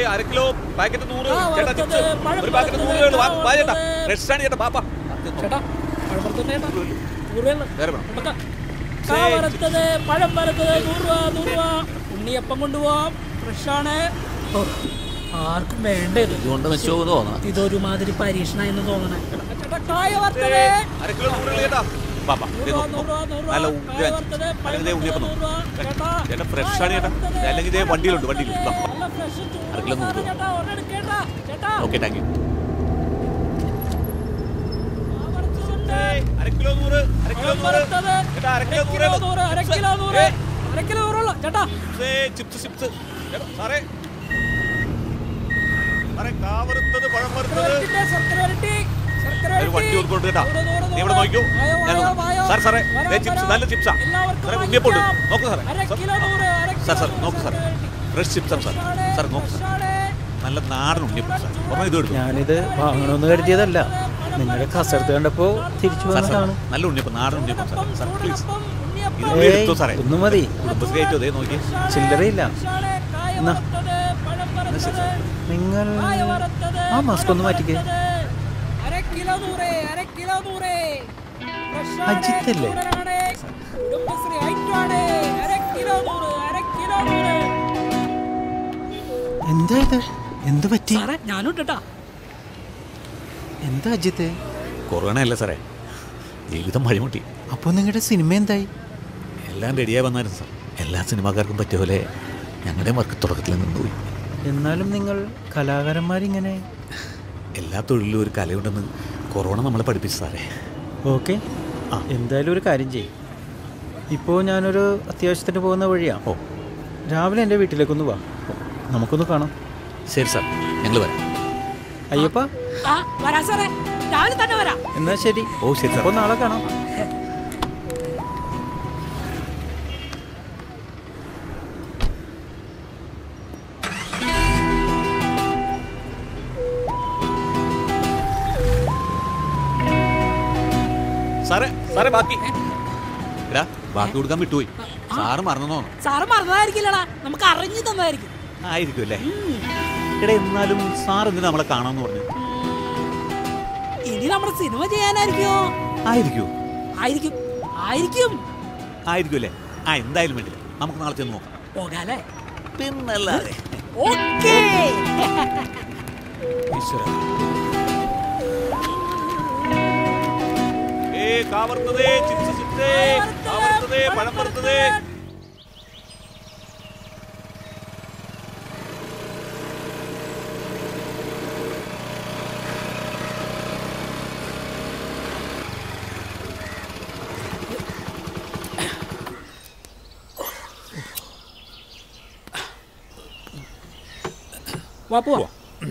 അര kilo packet നൂറ് ആ, ചേട്ടാ വറുത്തത്, ചിപ്സ് പഴം ഒരു പാക്കറ്റ് വറുത്തത്, നൂറ് രൂപ ഉള്ളൂ. വാ, വാ ചേട്ടാ വറുത്തത്. ഫ്രഷ് ആണ് ചേട്ടാ പാപ്പാ ചേട്ടാ പഴം വറുത്തത് ചേട്ടാ നൂറ് രൂപ വേറെ വേണം കൊടുക്കാം. കാ വറുത്തത് പഴം വറുത്തത് നൂറ് രൂപ നൂറ് രൂപ ഉണ്ണിയപ്പം കൊണ്ടുപോവാം ഫ്രഷാണ് ഓ, ആർക്കും വേണ്ടത് ഇതുകൊണ്ട് വെച്ചോ തോന്നാ ഇതൊരുമാതിരി പരീക്ഷണ എന്ന് തോന്നണേ ചേട്ടാ കായ വറുത്തത് അര കിലോ നൂറ് ഉള്ളൂ ചേട്ടാ പാപ്പാ നൂറ് ദേ രൂപ, നോക്ക്, നൂറ് രൂപ, നോക്ക്. നൂറ് രൂപ. നല്ല കായ ഉഗ്രൻ വറുത്തത്, പഴം അല്ലെങ്കിൽ ദേ ഉണ്ണിയപ്പം വറുത്തത് നോക്ക്. നൂറ് രൂപ. ചേട്ടാ, ചേട്ടാ ഫ്രഷ് കായ ആണ് ചേട്ടാ വറുത്തത്, അല്ലെങ്കിൽ ദേ വണ്ടിയിലുണ്ട് വണ്ടിയിലുണ്ട് ദാ. നല്ല fresh ചൂട് അര കിലോ നൂറ് സാധനം രൂപ. ചേട്ടാ, ഒരെണ്ണം എടുക്കേട്ടാ. ചേട്ടാ, ഓക്കെ താങ്ക് യു കാ വറുത്തതുണ്ട്. അര കിലോ നൂറ് അര കിലോ പഴം നൂറ് വറുത്തത്, ചേട്ടാ അര അര കിലോ കിലോ നൂറ് നൂറ്, അര കിലോ നൂറ്, ഏയ്, അര കിലോ നൂറുള്ളൂ. ചേട്ടാ ഏയ്, ചിപ്സ് ചിപ്സ് ചേട്ടാ സാറേ സാറേ കാ വറുത്തത് പഴം ശർക്കര വറുത്തത് വരട്ടിന്റെ ശർക്കര വരട്ടി, ശർക്കര ഒരു വണ്ടി വരട്ടി. കൊടുത്തോണ്ട് കേട്ടാ നൂറ്, നൂറ്, നീ ഇവിടെ നൂറ്. നോക്കൂ വായോ, ഞാൻ വായോ, നോക്കാം. വായോ. സാർ സാറേ വരാം, ദേ ചിപ്സ് വരാം. നല്ല ചിപ്സാ എല്ലാവർക്കും സാറേ ഉണ്ണിയപ്പം ഉണ്ട് വാങ്ങിക്കാം. നോക്കൂ സാറേ അര സാർ, കിലോ നൂറ്, അര സാർ സാർ കിലോ നോക്കൂ സാർ ശർക്കര വരട്ടി. ഫ്രഷ് ചിപ്സാണ് സാർ ഫ്രഷാണ്, സാർ നോക്കൂ സാർ ഫ്രഷാണ്. നല്ല നാടൻ ഉണ്ണിയപ്പം സാർ ഒരെണ്ണം ഇത് എടുത്തു ഞാനിത് വാങ്ങണമെന്ന് കരുതിയതല്ല നിങ്ങളുടെ കസർത്ത് കണ്ടപ്പോ തിരിച്ചു സാർ സാർ വന്നതാണ് നല്ല ഉണ്ണിയപ്പം നാടൻ ഉണ്ണിയപ്പം സാർ സാർ പ്ലീസ് ചൂടപ്പം, ഉണ്ണിയപ്പം. ഇത് ഇവിടെ ഏയ് എടുത്തോ സാറേ ഒന്നും മതി കുടുംബശ്രീ ആയിട്ടോ അതേ നോക്കി ചില്ലറയില്ല ഫ്രഷാണ്, കായ എന്നാ. വറുത്തത്, പഴം വറുത്തത്, നിങ്ങൾ കായ വറുത്തത്, ആ മാസ്ക് ഒന്ന് പഴം മാറ്റിക്കേ വറുത്തത്. അര കിലോ നൂറ് അര കിലോ നൂറ് ഫ്രഷാണ്, അജിത്തല്ലേ? ചൂടനാണ്, കുടുംബശ്രീ ഐറ്റമാണ്. അര കിലോ നൂറ് അര കിലോ നൂറ് എന്താ ഇത് എന്ത് പറ്റി സാറേ ഞാനും ഇട്ടാ എന്താ അജിത്ത് കൊറോണ അല്ല സാറേ ജീവിതം വഴിമുട്ടി അപ്പൊ നിങ്ങളുടെ സിനിമ എന്തായി എല്ലാം റെഡിയായി വന്നായിരുന്നു സാർ എല്ലാ സിനിമാക്കാർക്കും പറ്റിയ പോലെ ഞങ്ങളുടെ വർക്ക് തുടക്കത്തിൽ നിന്നുപോയി എന്നാലും നിങ്ങൾ കലാകാരന്മാരിങ്ങനെ എല്ലാ തൊഴിലിലും ഒരു കലയുണ്ടെന്ന് കൊറോണ നമ്മളെ പഠിപ്പിച്ചു സാറേ ഓക്കെ ആ. എന്തായാലും ഒരു കാര്യം ചെയ്യും ഇപ്പോൾ ഞാനൊരു അത്യാവശ്യത്തിന് പോകുന്ന വഴിയാ ഓ രാവിലെ എൻ്റെ വീട്ടിലേക്കൊന്ന് വാ നമുക്കൊന്ന് കാണാം ശരി സാർ ഞങ്ങൾ വരാം അയ്യപ്പ ആ വരാം സാറേ രാവിലെ തന്നെ വരാം എന്നാ ശരി ഓ ശരി സാർ അപ്പോൾ നാളെ കാണാം സാറേ സാറേ ബാക്കി എടാ ബാക്കി കൊടുക്കാൻ വിട്ടുപോയി സാറ് മറന്നോ സാറ് മറന്നതായിരിക്കില്ലടാ നമുക്ക് അറിഞ്ഞു തന്നതായിരിക്കും ആയിരിക്കും അല്ലേ എടാ എന്നാലും സാർ എന്തിനാ നമ്മളെ കാണാമെന്ന് പറഞ്ഞു ഇനി നമ്മുടെ സിനിമ ചെയ്യാനായിരിക്കുമോ ആയിരിക്കുമോ ആയിരിക്കും ആയിരിക്കും ആയിരിക്കും അല്ലേ ആ എന്തായാലും വേണ്ടില്ല നമുക്ക് നാളെ ചെന്ന് നോക്കാം പോകാല്ലേ പിന്നല്ലാതെ ഓക്കേ ഈശ്വര ഏ കാവർത്തതേ ചിപ്സ് ചിപ്സേ കാവർത്തതേ പഴം വറുത്തതേ വാ പോവാ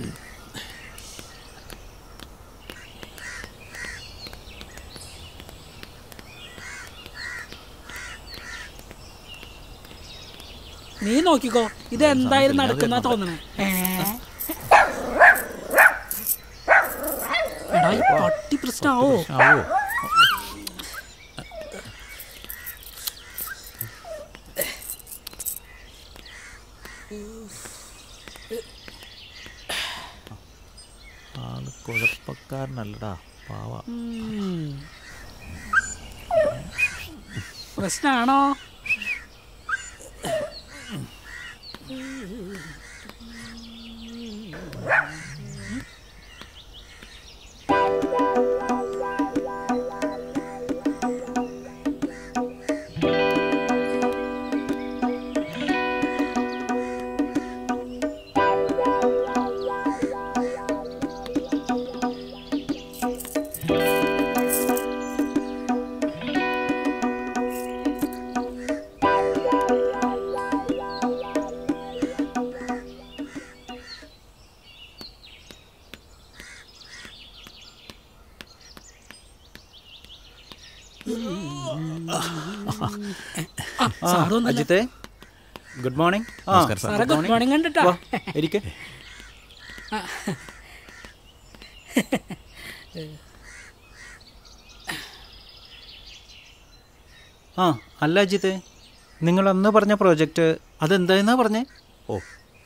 നീ നോക്കിക്കോ ഇത് എന്തായാലും നടക്കുന്ന തോന്നണേ ഏ? എടാ ഈ പട്ടി പ്രശ്നമാവോ ആവോ ആള് കുഴപ്പക്കാരനല്ലടാ പാവ ഉം. പ്രശ്നാണോ ആ, ആ സാറ് വന്നല്ലോ. അജിത്തെ ഗുഡ് മോർണിംഗ് ആ നമസ്കാരം സാർ. സാറേ ഗുഡ് മോർണിംഗ് കണ്ടിട്ടാ വാ ഇരിക്കെ ആ അല്ല അജിത്തെ നിങ്ങൾ അന്ന് പറഞ്ഞ പ്രോജക്റ്റ് അതെന്തായെന്നാ പറഞ്ഞേ ഓ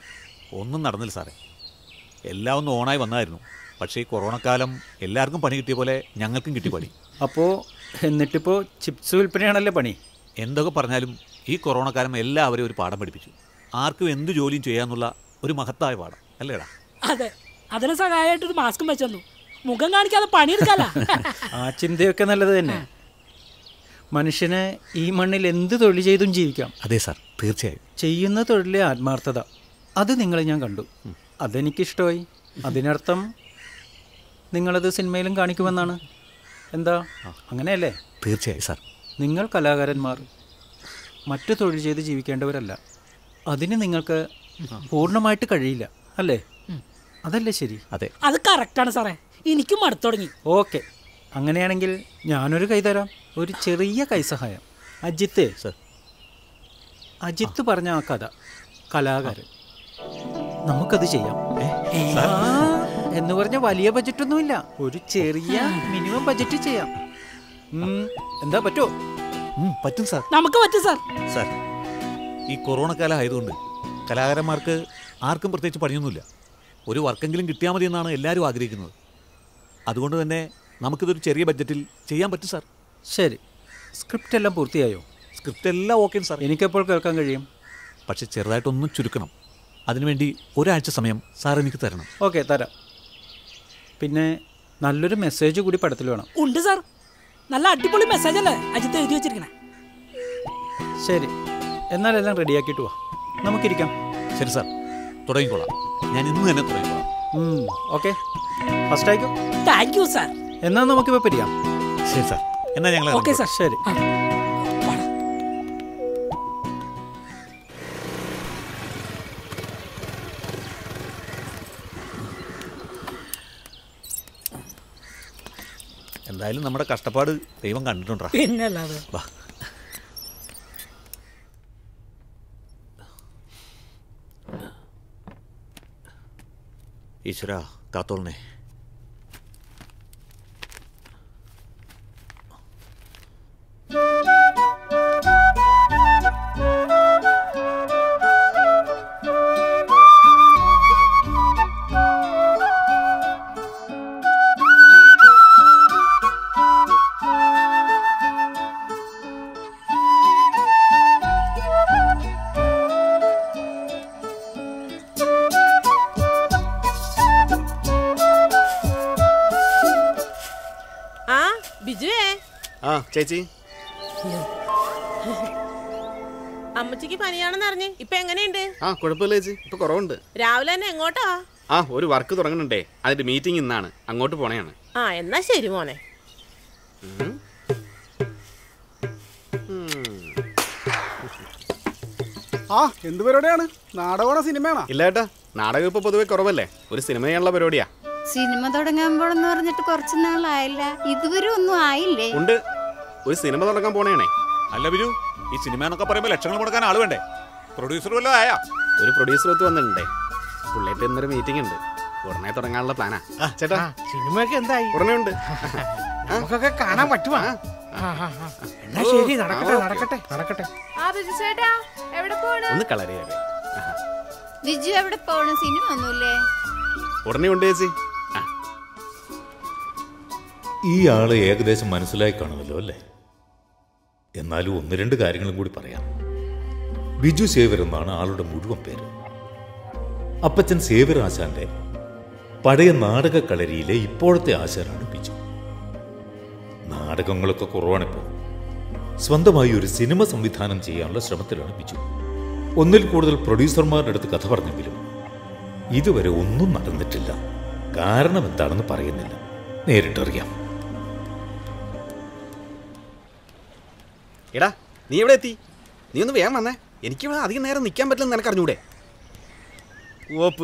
ഒന്നും നടന്നില്ല സാറേ എല്ലാം ഒന്ന് ഓണായി വന്നായിരുന്നു പക്ഷേ ഈ കൊറോണ കാലം എല്ലാവർക്കും പണി കിട്ടിയ പോലെ ഞങ്ങൾക്കും കിട്ടി പണി അപ്പോൾ എന്നിട്ടിപ്പോൾ ചിപ്സ് വിൽപ്പനയാണല്ലേ പണി എന്തൊക്കെ പറഞ്ഞാലും ഈ കൊറോണ കാലം എല്ലാവരെയും ഒരു പാഠം പഠിപ്പിച്ചു ആർക്കും എന്ത് ജോലിയും ചെയ്യാന്നുള്ള ഒരു മഹത്തായ പാഠം അല്ലേടാ അതെ അതിന് സഹായമായിട്ടൊരു മാസ്കും വെച്ചു തന്നു മുഖം കാണിക്കാതെ പണിയെടുക്കാല ആ ചിന്തയൊക്കെ നല്ലത് തന്നെ മനുഷ്യന് ഈ മണ്ണിൽ എന്ത് തൊഴിൽ ചെയ്തും ജീവിക്കാം അതെ സാർ തീർച്ചയായും ചെയ്യുന്ന തൊഴിലെ ആത്മാർത്ഥത അത് നിങ്ങളെ ഞാൻ കണ്ടു അതെനിക്കിഷ്ടമായി അതിനർത്ഥം നിങ്ങളത് സിനിമയിലും കാണിക്കുമെന്നാണ് എന്താ അങ്ങനെയല്ലേ തീർച്ചയായും സാർ നിങ്ങൾ കലാകാരന്മാർ മറ്റു തൊഴിൽ ചെയ്ത് ജീവിക്കേണ്ടവരല്ല അതിന് നിങ്ങൾക്ക് പൂർണ്ണമായിട്ട് കഴിയില്ല അല്ലേ അതല്ലേ ശരി അതെ അത് കറക്റ്റാണ് സാറേ എനിക്കും മടുത്തു തുടങ്ങി ഓക്കെ അങ്ങനെയാണെങ്കിൽ ഞാനൊരു കൈ തരാം ഒരു ചെറിയ കൈസഹായം അജിത്ത് സർ അജിത്ത് പറഞ്ഞ ആ കഥ കലാകാരൻ നമുക്കത് ചെയ്യാം ആ, എന്ന് പറഞ്ഞ വലിയ ബജറ്റൊന്നുമില്ല ഒരു ചെറിയ മിനിമം ബജറ്റ് ചെയ്യാം ഉം, എന്താ പറ്റോ ഉം, പറ്റും സാർ നമുക്ക് പറ്റും സാർ സാർ ഈ കൊറോണ കാലം ആയതുകൊണ്ട് കലാകാരന്മാർക്ക് ആർക്കും പ്രത്യേകിച്ച് പണിയൊന്നുമില്ല ഒരു വർക്കെങ്കിലും കിട്ടിയാൽ മതി എന്നാണ് എല്ലാവരും ആഗ്രഹിക്കുന്നത് അതുകൊണ്ട് തന്നെ നമുക്കിതൊരു ചെറിയ ബഡ്ജറ്റിൽ ചെയ്യാൻ പറ്റും സാർ ശരി സ്ക്രിപ്റ്റ് എല്ലാം പൂർത്തിയായോ സ്ക്രിപ്റ്റ് എല്ലാം ഓക്കെ സാർ എനിക്കെപ്പോൾ കേൾക്കാൻ കഴിയും പക്ഷെ ചെറുതായിട്ടൊന്ന് ചുരുക്കണം അതിനുവേണ്ടി ഒരാഴ്ച സമയം സാർ എനിക്ക് തരണം ഓക്കെ തരാം പിന്നെ നല്ലൊരു മെസ്സേജ് കൂടി പടത്തിൽ വേണം ഉണ്ട് സാർ നല്ല അടിപൊളി മെസ്സേജ് അല്ലേ അജിത്ത് എഴുതി വെച്ചിരിക്കണേ ശരി എന്നാലെല്ലാം റെഡിയാക്കിയിട്ട് വാ നമുക്കിരിക്കാം ശരി സാർ തുടങ്ങിക്കോളാം ഞാൻ ഇന്ന് തന്നെ തുടങ്ങിക്കോളാം ഓക്കെ ഫസ്റ്റ് ആയിക്കോ താങ്ക് യു സാർ എന്നാൽ നമുക്കിപ്പോൾ പിരിയാം ശരി സാർ എന്നാൽ ഞങ്ങൾ ഓക്കെ ഇറങ്ങിക്കോളാം. സാർ ശരി ആ, വാടാ. എന്തായാലും നമ്മുടെ കഷ്ടപ്പാട് ദൈവം കണ്ടിട്ടുണ്ടാ പിന്നെ അല്ലാതെ വാ ഈശ്വര കാത്തോളണേ ആ ബിജുവേ ആ ചേച്ചി അമ്മച്ചിക്ക് പനിയാണെന്ന് അറിഞ്ഞ് ഇപ്പൊ എങ്ങനെയുണ്ട് ആ കുഴപ്പമില്ല ചേച്ചി ഇപ്പൊ കുറവുണ്ട് രാവിലെ തന്നെ എങ്ങോട്ടാ ആ ഒരു വർക്ക് തുടങ്ങുന്നുണ്ടേ അതിന്റെ മീറ്റിംഗ് ഇന്നാണ് അങ്ങോട്ട് പോണേയാണ് ആ എന്നാ ശരി മോനെ ആ എന്ത് പരിപാടിയാണ് നാടകമാണോ സിനിമയാണോ ഇല്ല ഏട്ടാ നാടകം ഇപ്പൊ പൊതുവെ കുറവല്ലേ ഒരു സിനിമ ചെയ്യാനുള്ള പരിപാടിയാ സിനിമ തുടങ്ങാൻ പോണെന്ന് പറഞ്ഞിട്ട് കുറച്ച് നാളായില്ല ഇതുവരെ ഒന്നും ആയില്ലേ ഉണ്ട് ഒരു സിനിമ തുടങ്ങാൻ പോണേണേ അല്ല ബിജു ഈ സിനിമ എന്നൊക്കെ പറയുമ്പോൾ ലക്ഷങ്ങൾ മുടക്കാൻ ആള് വേണ്ടേ പ്രൊഡ്യൂസർ വല്ലതും ആയാ ഒരു പ്രൊഡ്യൂസർ ഒത്ത് വന്നിട്ടുണ്ടേ പുള്ളിയായിട്ട് ഇന്നൊരു മീറ്റിംഗ് ഉണ്ട് ഉടനെ തുടങ്ങാനുള്ള പ്ലാനാ ആ, ചേട്ടാ സിനിമയൊക്കെ എന്തായി ഉടനെ ഉണ്ട് നമുക്കൊക്കെ കാണാൻ പറ്റുവാ എന്നാ ശരി നടക്കട്ടെ നടക്കട്ടെ നടക്കട്ടെ ആ ബിജു ചേട്ടാ എവിടെ പോണു ഒന്ന് കളരിയാതെ ബിജു എവിടെ പോണു സിനിമ ഒന്നുമില്ലേ ഉടനെ ഉണ്ട് ചേച്ചി ആ ഈ ആളെ ഏകദേശം മനസ്സിലായി കാണുമല്ലോ അല്ലേ എന്നാലും ഒന്ന് രണ്ട് കാര്യങ്ങളും കൂടി പറയാം ബിജു സേവർ എന്നാണ് ആളുടെ മുഴുവൻ പേര് അപ്പച്ചൻ സേവർ ആശാന്റെ പഴയ നാടക കളരിയിലെ ഇപ്പോഴത്തെ ആശാനാണ് ബിജു നാടകങ്ങളൊക്കെ കുറവാണിപ്പോൾ സ്വന്തമായി ഒരു സിനിമ സംവിധാനം ചെയ്യാനുള്ള ശ്രമത്തിലാണ് ബിജു ഒന്നിൽ കൂടുതൽ പ്രൊഡ്യൂസർമാരുടെ അടുത്ത് കഥ പറഞ്ഞെങ്കിലും ഇതുവരെ ഒന്നും നടന്നിട്ടില്ല കാരണം എന്താണെന്ന് പറയുന്നില്ല നേരിട്ടറിയാം എടാ നീ എവിടെ എത്തി നീ ഒന്ന് വേഗം വന്നേ എനിക്ക് ഇവിടെ അധികം നേരം നിൽക്കാൻ പറ്റില്ലെന്ന് നിനക്ക് അറിഞ്ഞൂടെ ഓപ്പ്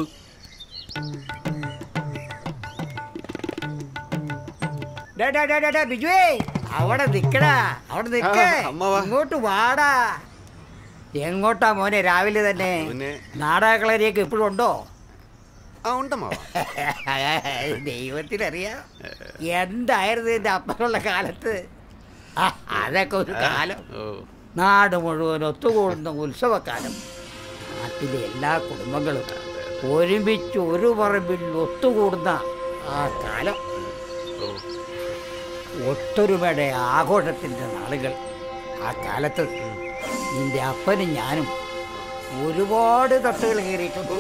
ഡേ, ഡേ, ഡേ, ഡേ, ഡേ, ബിജുവേ അവിടെ നിക്കടാ അവിടെ നിക്കേ ആ, അമ്മ വാ. ഇങ്ങോട്ട് വാടാ എങ്ങോട്ടാ മോനെ രാവിലെ തന്നെ പിന്നെ? നാടകളരിയൊക്കെ ഇപ്പോഴും ഉണ്ടോ ആ ഉണ്ടമ്മാവ ദൈവത്തിനറിയാം എന്തായിരുന്നു എന്റെ അപ്പനുള്ള കാലത്ത് ആ, അതൊക്കെ ഒരു കാലം ഓ നാട് മുഴുവൻ ഒത്തുകൂടുന്ന ഉത്സവക്കാലം നാട്ടിലെ എല്ലാ കുടുംബങ്ങളും ഒരുമിച്ച് ഒരു പറമ്പിൽ ഒത്തുകൂടുന്ന ആ കാലം ഒത്തൊരുമയുടെ ആഘോഷത്തിൻ്റെ നാളുകൾ ആ കാലത്ത് നിന്റെ അപ്പനും ഞാനും ഒരുപാട് തട്ടുകൾ കയറിയിട്ടുണ്ട്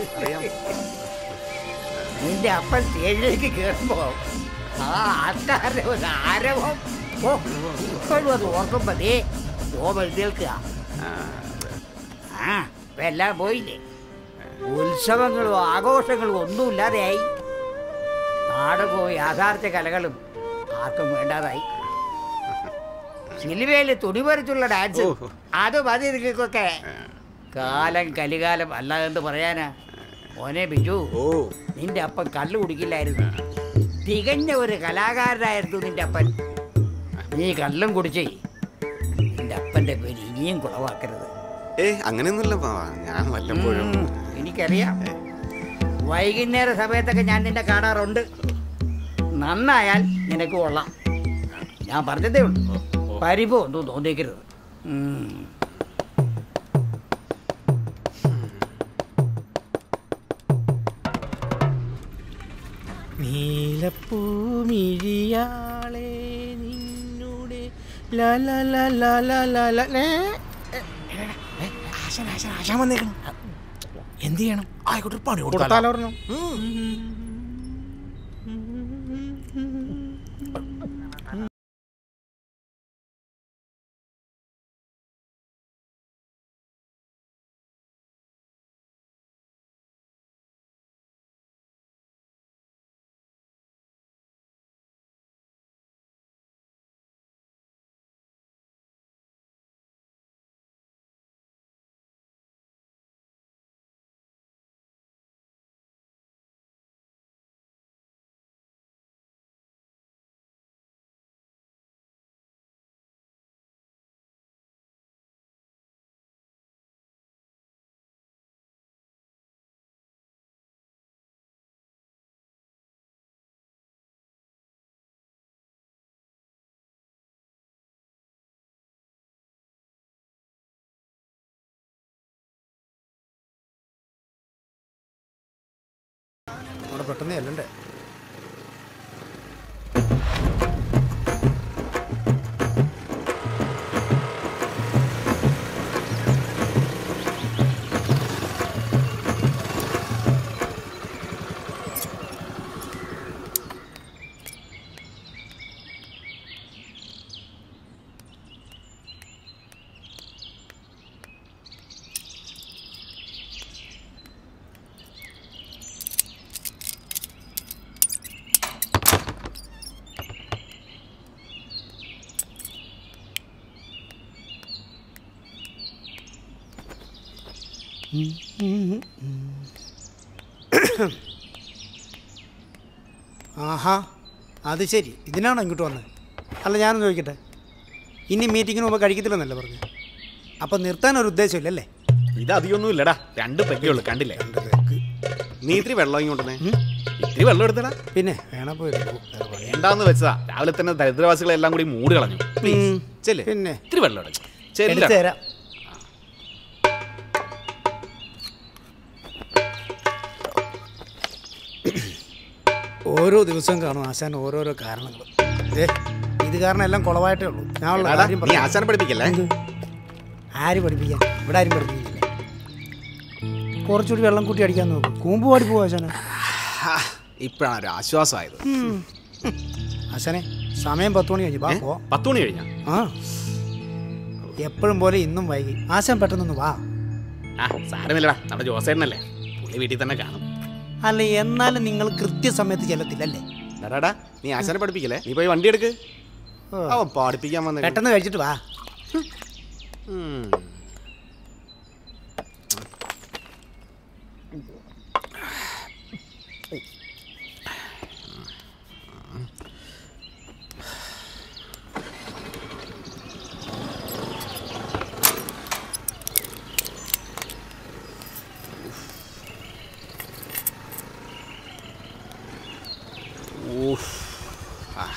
നിന്റെ അപ്പൻ സ്റ്റേജിലേക്ക് കയറുമ്പോ ആ ആൾക്കാരുടെ ഒരു ആരവം ഓ ഇപ്പോഴും അത് ഓർക്കുമ്പോ ദേ ഓമ എഴുന്നേൽക്കുക ആ ഇപ്പൊ എല്ലാം പോയില്ലേ ഉത്സവങ്ങളും ആഘോഷങ്ങളും ഒന്നുമില്ലാതെയായി നാടകവും യാഥാർത്ഥ്യ കലകളും ആർക്കും വേണ്ടാതായി സിനിമയിൽ തുണി പറിച്ചുള്ള ഡാൻസ് അത് മതി നിങ്ങൾക്കൊക്കെ കാലം കലികാലം അല്ല എന്ന് പറയാനാ മോനെ ബിജു നിന്റെ അപ്പൻ കള്ളു കുടിക്കില്ലായിരുന്നു തികഞ്ഞ ഒരു കലാകാരനായിരുന്നു നിന്റെ അപ്പൻ നീ കള്ളും കുടിച്ചേ നിന്റെ അപ്പന്റെ പേര് ഇനിയും കുളവാക്കരുത് ഏ അങ്ങനെയൊന്നുമില്ല മാവാ ഞാൻ വല്ലപ്പോഴും ഉം, എനിക്കറിയാം വൈകുന്നേര സമയത്തൊക്കെ ഞാൻ നിന്നെ കാണാറുണ്ട് നന്നായാൽ നിനക്ക് കൊള്ളാം ഞാൻ പറഞ്ഞതേ ഉള്ളൂ പരിഭവം ഒന്നും തോന്നിക്കരുത് ഉം. നീലപ്പൂമിഴിയാളെ നിന്നുടെ ലാ ലാ ലാ ലാ ലാ ലാ ലാ ലേ. ഏ, എടാ, ഏ, ആശാൻ ആശാൻ ആശാൻ വന്നേക്കണം എന്ത് ചെയ്യണം ആയിക്കോട്ടെ ഒരു പണി കൊടുത്താലോ പറഞ്ഞു അവിടെ പെട്ടെന്ന് ചെല്ലണ്ടേ ആഹാ അത് ശരി ഇതിനാണോ ഇങ്ങോട്ട് വന്നത് അല്ല ഞാനൊന്ന് ചോദിക്കട്ടെ ഇനി മീറ്റിങ്ങിന് മുമ്പ് കഴിക്കത്തില്ലെന്നല്ലേ പറഞ്ഞു അപ്പം നിർത്താൻ ഒരു ഉദ്ദേശമില്ലല്ലേ ഇത് അധികമൊന്നും ഇല്ലടാ രണ്ട് പെക്കേ ഉള്ളു കണ്ടില്ലേ നീ ഇത്തിരി വെള്ളം ഇങ്ങോട്ടേ ഇത്തിരി വെള്ളം എടുത്തടാ പിന്നെ വേണ പോയി വേണ്ടാന്ന് വെച്ചതാ രാവിലെ തന്നെ ദരിദ്രവാസികളെല്ലാം കൂടി മൂട് കളഞ്ഞു പ്ലീസ് ചെല്ലേ പിന്നെ ഇത്തിരി വെള്ളം എടുക്ക് ചെല്ല്. എടുത്ത് തരാം ഓരോ ദിവസവും കാണും ആശാൻ ഓരോരോ കാരണങ്ങൾ ഏ ഇത് കാരണം എല്ലാം കുളവായിട്ടേ ഉള്ളൂ ഞാൻ ഉള്ള എടാ, കാര്യം നീ പറയാം. ആശാനെ പഠിപ്പിക്കല്ലേ എന്ത്? ആര് പഠിപ്പിക്കാൻ ഇവിടെ ആരും പഠിപ്പിക്കുന്നില്ല കുറച്ചുകൂടി വെള്ളം കൂട്ടി അടിക്കാൻ നോക്കും കൂമ്പ് പാടി പോവാ ആശാനെ ഇപ്പോഴാണ് ഒരു ആശ്വാസമായത് ഉം. ആശാനെ സമയം പത്ത് മണി കഴിഞ്ഞു വാ ഏ? പോ പത്ത് മണി കഴിഞ്ഞാ ആ എപ്പോഴും പോലെ ഇന്നും വൈകി ആശാൻ പെട്ടെന്നൊന്ന് വാ ആ സാരമില്ലടാ നമ്മുടെ ജോസേട്ടനല്ലേ പുള്ളി വീട്ടിൽ തന്നെ കാണും അല്ല എന്നാലും നിങ്ങൾ കൃത്യസമയത്ത് ചെല്ലത്തില്ലല്ലേ ഡാടാ നീ ആശാനെ പഠിപ്പിക്കല്ലേ നീ പോയി വണ്ടി എടുക്ക് അവൻ പഠിപ്പിക്കാൻ വന്ന പെട്ടെന്ന് കഴിച്ചിട്ട് വാ ഊഫ്. ആ.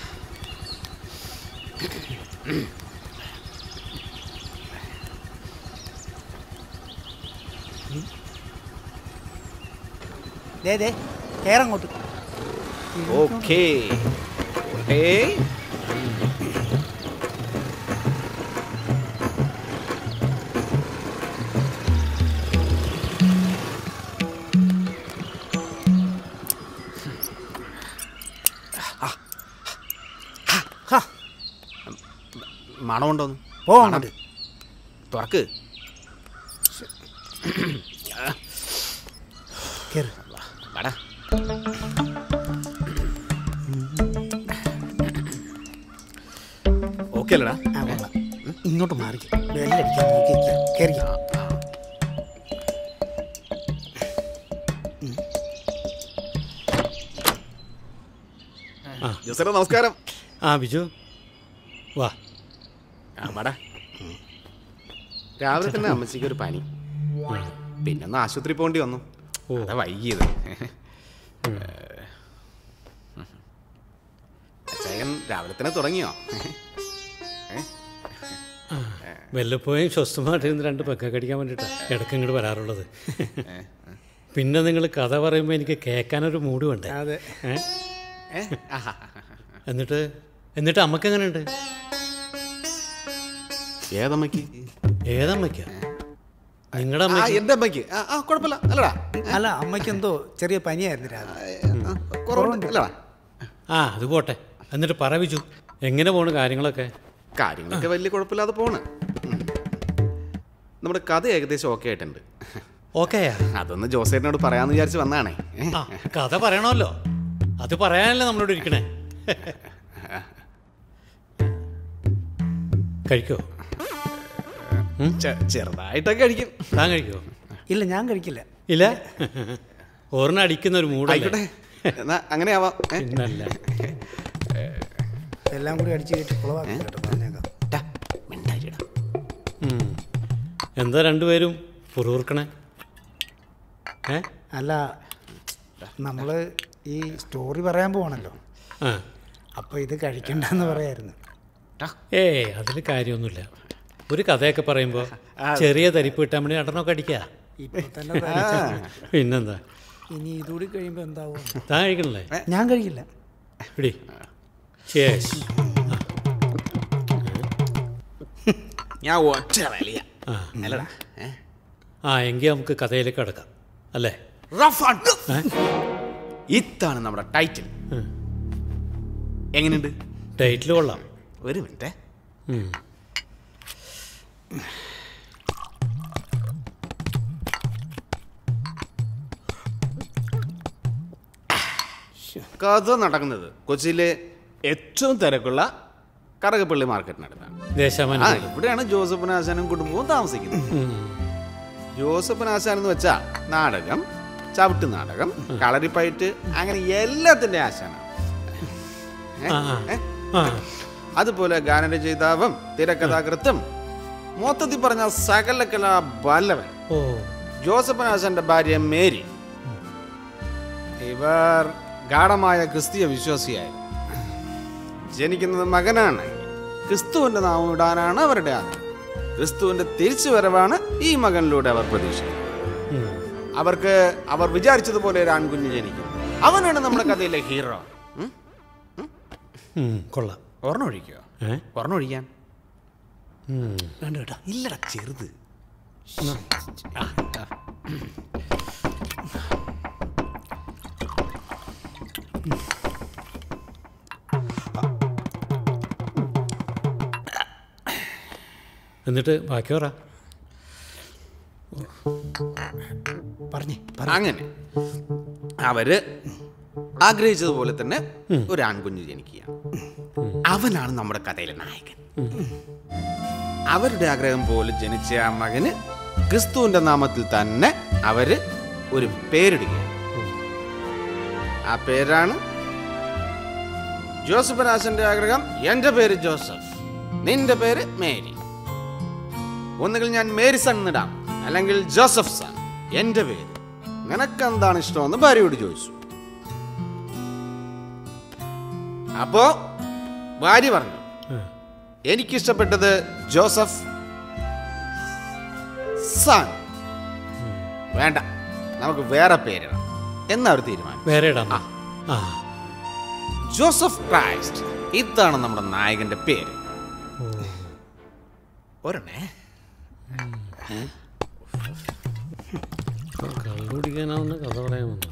ദേ ദേ കേറങ്ങോട്ട് ഓക്കേ ഓക്കേ മണമുണ്ടോന്ന് പോ മണം. അങ്ങോട്ട്. തുറക്ക് കേറ് വാടാ ഓക്കെ അല്ലടാ ആ കൊള്ളാം ഇങ്ങോട്ട് മാറി ബെല്ലടിക്കാൻ നോക്കി കയറിക്കാം ജോസേട്ടാ നമസ്കാരം ആ ബിജു വാ ആ വാടാ രാവിലെ തന്നെ അമ്മച്ചിക്ക് ഒരു പനി പിന്നെ ഒന്ന് ആശുപത്രി പോകേണ്ടി വന്നു അതാ വൈകിയത് അച്ചായൻ രാവിലെ തന്നെ തുടങ്ങിയോ ഏ? വല്ലപ്പോഴും സ്വസ്ഥമായിട്ടിരുന്ന് രണ്ട് പെക്ക കടിക്കാൻ വേണ്ടിയിട്ടാണ് ഇടയ്ക്ക് ഇങ്ങോട്ട് വരാറുള്ളത് പിന്നെ നിങ്ങൾ കഥ പറയുമ്പോൾ എനിക്ക് കേൾക്കാനൊരു മൂഡ് വേണ്ടേ അതെ. ഏ? ഏ? ആഹാ. എന്നിട്ട് എന്നിട്ട് അമ്മക്ക് എങ്ങനെയുണ്ട് ഏതമ്മയ്ക്ക് ഏതമ്മയ്ക്കാ നിങ്ങളുടെ ആ അമ്മയ്ക്ക് എന്റെ അമ്മയ്ക്ക് ആ ആ, കുഴപ്പമില്ല അല്ലടാ അല്ല അമ്മയ്ക്ക് എന്തോ ചെറിയ പനിയായിരുന്നു രാവിലെ ആ, കുറവുണ്ട് അല്ലടാ ആ അത് പോട്ടെ എന്നിട്ട് പറ ബിജു എങ്ങനെ പോണ് കാര്യങ്ങളൊക്കെ കാര്യങ്ങളൊക്കെ വലിയ കുഴപ്പമില്ലാതെ പോണ് ഉം. നമ്മുടെ കഥ ഏകദേശം ഓക്കെ ആയിട്ടുണ്ട് ഓക്കെയാ അതൊന്ന് ജോസേട്ടനോട് പറയാന്ന് വിചാരിച്ച് വന്നാണേ ആ കഥ പറയണമല്ലോ അത് പറയാനല്ലേ നമ്മളോട് ഇരിക്കണേ കഴിക്കോ ചെറുതായിട്ടൊക്കെ കഴിക്കും താൻ കഴിക്കോ ഇല്ല ഞാൻ കഴിക്കില്ല ഇല്ല ഓറിനെ അടിക്കുന്ന ഒരു ആയിക്കോട്ടെ മൂടല്ലേ എന്നാ അങ്ങനെ ആവാം ഏ? പിന്നല്ല എല്ലാം കൂടി അടിച്ചു കയറ്റി കുളവാക്കി കേട്ടോ പറഞ്ഞേക്കാം ടാ, മിണ്ടാതിരിടാ. ഉം. എന്താ രണ്ടുപേരും പുറൂർക്കണേ ഏ അല്ല നമ്മൾ ഈ സ്റ്റോറി പറയാൻ പോകണല്ലോ ആ അപ്പോൾ ഇത് കഴിക്കണ്ടെന്ന് പറയായിരുന്നു ഏയ് അതിൽ കാര്യമൊന്നുമില്ല ഒരു കഥയൊക്കെ പറയുമ്പോൾ ചെറിയ തരിപ്പ് കിട്ടാൻ വേണ്ടി രണ്ടെണ്ണമൊക്കെ അടിക്കുക ഇപ്പൊ തന്നെ തനിച്ചാ. പിന്നെന്താ ഇനി ഇതുകൂടി കഴിയുമ്പോൾ എന്താവും താൻ കഴിക്കണല്ലേ ഞാൻ കഴിക്കില്ല പിടി ചേസ് ഞാൻ ഒറ്റ വലിയ ആ അല്ലടാ ഏ? ആ എങ്കിൽ നമുക്ക് കഥയിലേക്ക് കിടക്കാം അല്ലേ Rough and tough. ഇതാണ് നമ്മുടെ ടൈറ്റിൽ എങ്ങനെയുണ്ട് ടൈറ്റിൽ കൊള്ളാം ഒരു മിനിറ്റ് ഉം. കഥ നടക്കുന്നത് കൊച്ചിയിലെ ഏറ്റവും തിരക്കുള്ള കറകപ്പള്ളി മാർക്കറ്റിനടുത്താണ് ദേശാമാനം ആ ഇവിടെയാണ് ജോസഫിന് ആശാനും കുടുംബവും താമസിക്കുന്നത് ജോസഫിന് ആശാൻ എന്ന് വെച്ചാൽ നാടകം ചവിട്ട് നാടകം കളരിപ്പയറ്റ് അങ്ങനെ എല്ലാത്തിന്റെ ആശാനാണ് ഏ? ആ, ആ. ഏ? ആ അതുപോലെ ഗാനരചയിതാവും തിരക്കഥാകൃത്തും മൊത്തത്തിൽ പറഞ്ഞ സകല കലാ ബാലവൻ ഓ ജോസഫൻ ആശാന്റെ ഭാര്യ മേരി ഇവർ ഗാഠമായ ക്രിസ്തീയ വിശ്വാസിയായിരുന്നു ജനിക്കുന്നത് മകനാണ് ക്രിസ്തുവിന്റെ നാമം ഇടാനാണ് അവരുടെ ആഗ്രഹം ക്രിസ്തുവിന്റെ തിരിച്ചുവരവാണ് ഈ മകനിലൂടെ അവർ പ്രതീക്ഷിക്കുന്നത് ഉം. അവർക്ക് അവർ വിചാരിച്ചതുപോലെ ഒരു ആൺകുഞ്ഞ് ജനിക്കും അവനാണ് നമ്മുടെ കഥയിലെ ഹീറോ ഉം? ഉം, കൊള്ളാം ഒരെണ്ണം ഒഴിക്കോ ഏ ഒരെണ്ണം ഒഴിക്കാൻ ഉം. വേണ്ട കേട്ടോ ഇല്ലടാ ചെറുത് എന്നിട്ട് ബാക്കി പറ പറഞ്ഞേ അങ്ങനെ അവര് ആഗ്രഹിച്ചതുപോലെ തന്നെ ഒരു ആൺകുഞ്ഞ് ജനിക്കുകയാണ് അവനാണ് നമ്മുടെ കഥയിലെ നായകൻ അവരുടെ ആഗ്രഹം പോലെ ജനിച്ച ആ മകന് ക്രിസ്തുവിന്റെ നാമത്തിൽ തന്നെ അവര് ഒരു പേരിടുകയാണ് ആ പേരാണ് ജോസഫ് രാജന്റെ ആഗ്രഹം എന്റെ പേര് ജോസഫ് നിന്റെ പേര് മേരി ഒന്നുകിൽ ഞാൻ മേരി സൺ ഇടാം അല്ലെങ്കിൽ ജോസഫ് സൺ എന്റെ പേര് നിനക്കെന്താണ് ഇഷ്ടമെന്ന് ഭാര്യയോട് ചോദിച്ചു അപ്പോ ഭാര്യ പറഞ്ഞു എനിക്കിഷ്ടപ്പെട്ടത് ജോസഫ് സൺ വേണ്ട നമുക്ക് വേറെ പേരിടാം എന്നാ ഒരു തീരുമാനം വേറെ ഇടാം ആ ജോസഫ് ക്രൈസ്റ്റ് ഇതാണ് നമ്മുടെ നായകന്റെ പേര് ഒരെണ്ണേ കള്ളു കുടിക്കാനാവുന്ന കഥ പറയാൻ വന്നു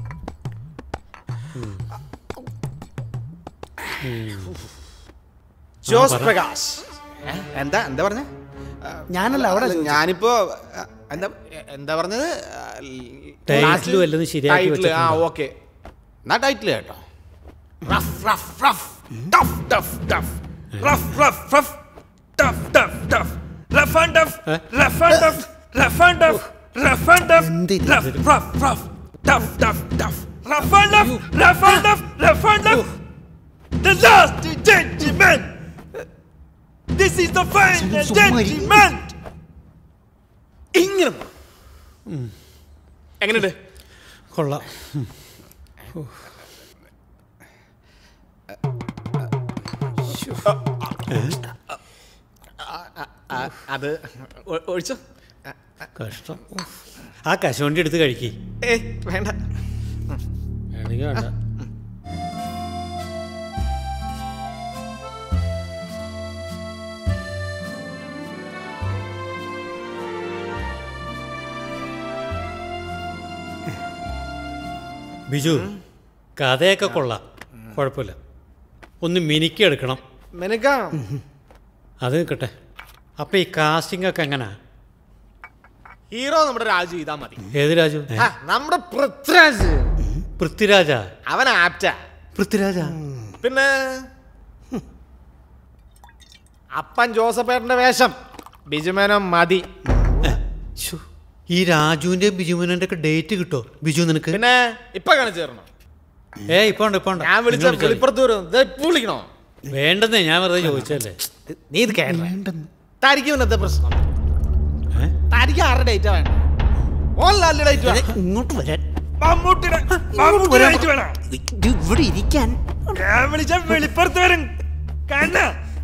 ജോസ് പ്രകാശ് എന്താ എന്താ പറഞ്ഞ ഞാനല്ല അവിടെ ഞാനിപ്പോ ആ, എന്താ എന്താ പറഞ്ഞത് ടൈറ്റിൽ വല്ലതും ശരിയാക്കി ടൈറ്റിൽ ആ വെച്ചിട്ടുണ്ടോ? ഓക്കെ എന്നാ ടൈറ്റിൽ കേട്ടോ rough rough rough tough tough tough rough rough rough tough tough tough rough and tough rough and tough rough and tough rough and tough rough rough rough tough tough tough rough and tough rough and tough rough and tough The last gentleman. This is the final gentleman. ഇങ്ങനെ എങ്ങനെയുണ്ട് കൊള്ളാം ഉം. അത് ഒഴിച്ചോ കഷ്ടം ഉഫ്. ആ കശുവണ്ടി എടുത്ത് കഴിക്കി ഏ വേണ്ട വേണമെങ്കിൽ വേണ്ട ബിജു കഥയൊക്കെ കൊള്ളാം കുഴപ്പമില്ല ഒന്ന് മിനിക്ക് എടുക്കണം മെനക്കാം അത് നിൽക്കട്ടെ അപ്പം ഈ കാസ്റ്റിംഗ് ഒക്കെ എങ്ങനാ ഹീറോ നമ്മുടെ രാജു ചെയ്താൽ മതി ഏത് രാജു ഏ? ആ, നമ്മുടെ പൃഥ്വിരാജ് പൃഥ്വിരാജ അവൻ ആപ്റ്റാ പൃഥ്വിരാജ പിന്നെ അപ്പൻ ജോസഫേട്ടന്റെ വേഷം ബിജുമേനോ മതി ഈ രാജുവിന്റെ ബിജുമനന്റെ ഒക്കെ ഡേറ്റ് കിട്ടോ ബിജു നിനക്ക് പിന്നെ ഇപ്പൊ കാണിച്ചു തരണം ഏ ഇപ്പൊ ഉണ്ട് ഇപ്പൊ ഉണ്ട് ഞാൻ വിളിച്ച പിന്നെ വിളിച്ചാ മതി. വെളിപ്പുറത്ത് വരും ദേ ഇപ്പൊ വിളിക്കണോ വേണ്ടെന്നേ ഞാൻ വെറുതെ ചോദിച്ചല്ലേ നീ ഇത് കേട്ടോ തനിക്ക് ഇന്നത്തെ പ്രശ്നം തനിക്ക് ആരുടെ ഡേറ്റാ വേണ്ട മോഹൻലാലിന്റെ ഡേറ്റ് വേണം ഇങ്ങോട്ട് വരാൻ മമ്മൂട്ടിയുടെ മമ്മൂട്ടിയുടെ ഡേറ്റ് വേണം ഇത് ഇവിടെ ഇരിക്കാൻ ഞാൻ വിളിച്ച വെളിപ്പുറത്ത് വരും കണ്ണ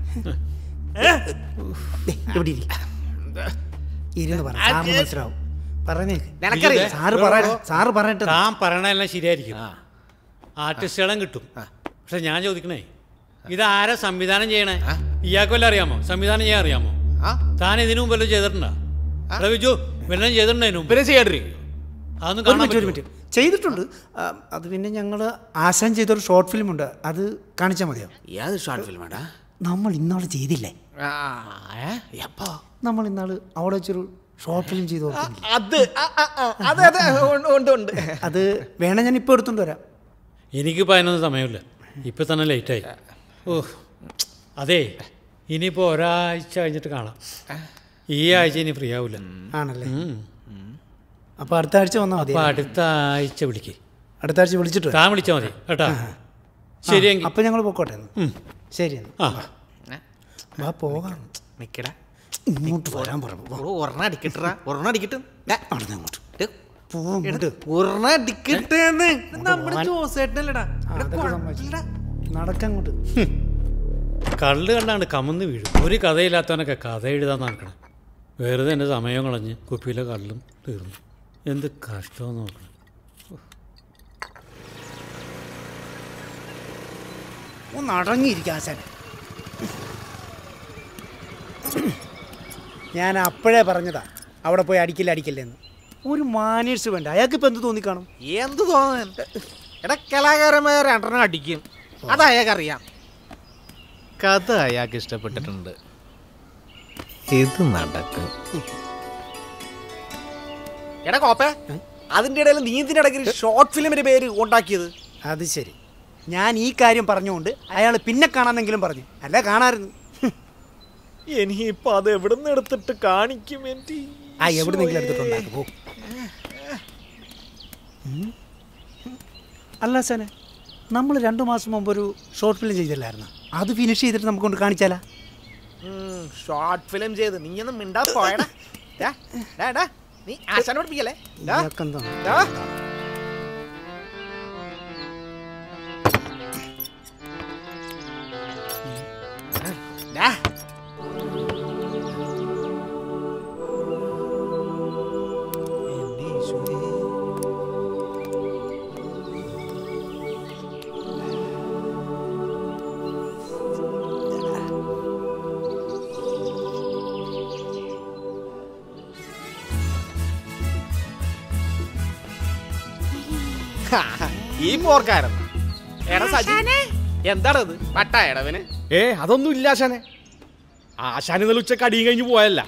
ദേ, ഇവിടെ ഇരി. ഇരുന്ന് പറ സാറിന് മനസ്സിലാവും പറഞ്ഞേക്ക് നിനക്കറിയില്ല. സാറ് പറയട്ടെ സാറ് പറയട്ടെ താൻ പറയണെല്ലാം ശരിയായിരിക്കും ആർട്ടിസ്റ്റുകളും കിട്ടും പക്ഷെ ഞാൻ ചോദിക്കണേ ഇത് ആരാ സംവിധാനം ചെയ്യണേ ഇയാൾക്ക് വല്ലതും അറിയാമോ സംവിധാനം ചെയ്യാൻ അറിയാമോ താൻ ഇതിനു മുമ്പ് വല്ലതും ചെയ്തിട്ടുണ്ടോ എടാ ബിജു വല്ലതും ചെയ്തിട്ടുണ്ടോ ഇതിനു മുമ്പ് പിന്നെ ചെയ്യാണ്ടിരിക്കും അതൊന്നും ഒരു കാണാൻ മിനിറ്റ് ഒരു പറ്റുമോ? മിനിറ്റ് ചെയ്തിട്ടുണ്ട് ആ, അത് പിന്നെ ഞങ്ങൾ ആശാൻ ചെയ്തൊരു ഷോർട്ട് ഫിലിം ഉണ്ട് അത് കാണിച്ചാൽ മതിയോ ഏത് ഷോർട്ട് ഫിലിം ആടാ നമ്മൾ ഇന്നാള് ചെയ്തില്ലേ എപ്പോ നമ്മൾ ഇന്നാള് അവിടെ വെച്ചൊരു ഷോർട്ട് ഫിലിം ചെയ്ത് ഓർക്കുന്നില്ലേ? അത് ആ, ആ, ആ, അതെ അതെ ഉണ്ട്, ഉണ്ട് ഉണ്ട് അത് വേണേ ഞാൻ ഇപ്പോൾ എടുത്തോണ്ട് വരാം എനിക്കിപ്പോൾ അതിനൊന്നും സമയമില്ല ഇപ്പം തന്നെ ലേറ്റായി ഓ അതെ ഇനിയിപ്പോൾ ഒരാഴ്ച കഴിഞ്ഞിട്ട് കാണാം ഈ ആഴ്ച ഇനി ഫ്രീ ആവില്ല ആണല്ലേ അപ്പൊ അടുത്ത ആഴ്ച വന്നാൽ മതി അപ്പോൾ അടുത്ത ആഴ്ച വിളിക്കേ അടുത്ത ആഴ്ച വിളിച്ചിട്ട് വരാം. താൻ വിളിച്ചാൽ മതി കേട്ടാ ശരിയെങ്കിൽ അപ്പൊ ഞങ്ങൾ പൊക്കോട്ടെ എന്നാ. ഉം. ശരി എന്നാ. ആ വാ പോകാം നിക്കടാ ഇങ്ങോട്ട് വരാൻ പറഞ്ഞു ഒരെണ്ണം അടിക്കട്ടാ ഒരെണ്ണം അടിക്കട്ടെ അവിടെ അങ്ങോട്ട് പോവും ഇങ്ങോട്ട്. ഒരെണ്ണം അടിക്കട്ടെ നമ്മുടെ ജോസേട്ടനല്ലടാ ആ, അതൊക്കെ സമ്മതിച്ചു. നടക്കങ്ങോട്ട് കള്ള് കണ്ടാണ് കമന്ന് വീഴും ഒരു കഥയില്ലാത്തവനൊക്കെ കഥ എഴുതാൻ നടക്കണം വെറുതെ എൻ്റെ സമയം കളഞ്ഞ് കുപ്പിയിലെ കള്ളും തീർന്നു എന്ത് കഷ്ടമെന്ന് നോക്കണം ഒന്ന് അടങ്ങിയിരിക്കുക ആശാൻ ഞാൻ അപ്പോഴേ പറഞ്ഞതാ അവിടെ പോയി അടിക്കില്ല അടിക്കില്ലെന്ന് ഒരു മാനേഴ്സ് വേണ്ട അയാൾക്ക് ഇപ്പൊ എന്ത് തോന്നിക്കാണും എന്ത് തോന്നാൻ എടാ കലാകാരന്മാർ രണ്ടെണ്ണം അടിക്കും അത് അയാൾക്കറിയാം കഥ അയാൾക്ക് ഇഷ്ടപ്പെട്ടിട്ടുണ്ട് ഇത് നടക്കും എടാ കോപ്പേ അതിന്റെ ഇടയിൽ നീന്തിന്റെ ഇടയ്ക്ക് ഷോർട്ട് ഫിലിമിന്റെ പേര് ഉണ്ടാക്കിയത് അത് ശരി ഞാൻ ഈ കാര്യം പറഞ്ഞുകൊണ്ട് അയാൾ പിന്നെ കാണാന്നെങ്കിലും പറഞ്ഞു അല്ല കാണാമായിരുന്നു ഇനിയിപ്പോ അത് എവിടെ നിന്ന് എടുത്തിട്ട് കാണിക്കും എൻ്റെ ആ എവിടുന്നെങ്കിലും എടുത്തിട്ടുണ്ടാക്കും പോ. ഉം. അല്ല സനെ നമ്മൾ രണ്ടു മാസം മുമ്പ് ഒരു ഷോർട്ട് ഫിലിം ചെയ്തില്ലായിരുന്നു അത് ഫിനിഷ് ചെയ്തിട്ട് നമുക്ക് കൊണ്ട് കാണിച്ചാലാ ഷോർട്ട് ഫിലിം ചെയ്ത് നീ ഒന്നും മിണ്ടാ പോയടാ ഡാ, ഡാ, ഡാ, നീ ആശാനെ പഠിപ്പിക്കല്ലേ ഡാ, ഇയാൾക്കെന്താ? ഡാ. ഡാ. എന്റെ ഈശോയെ. ഈ പോർക്കാരൻ എടാ സജി എന്താണത് പട്ട എടവിന് ഏ അതൊന്നും ഇല്ല ആശാനെ ആശാൻ ഇന്നലെ ഉച്ചക്ക് അടിയും കഴിഞ്ഞ് പോയല്ല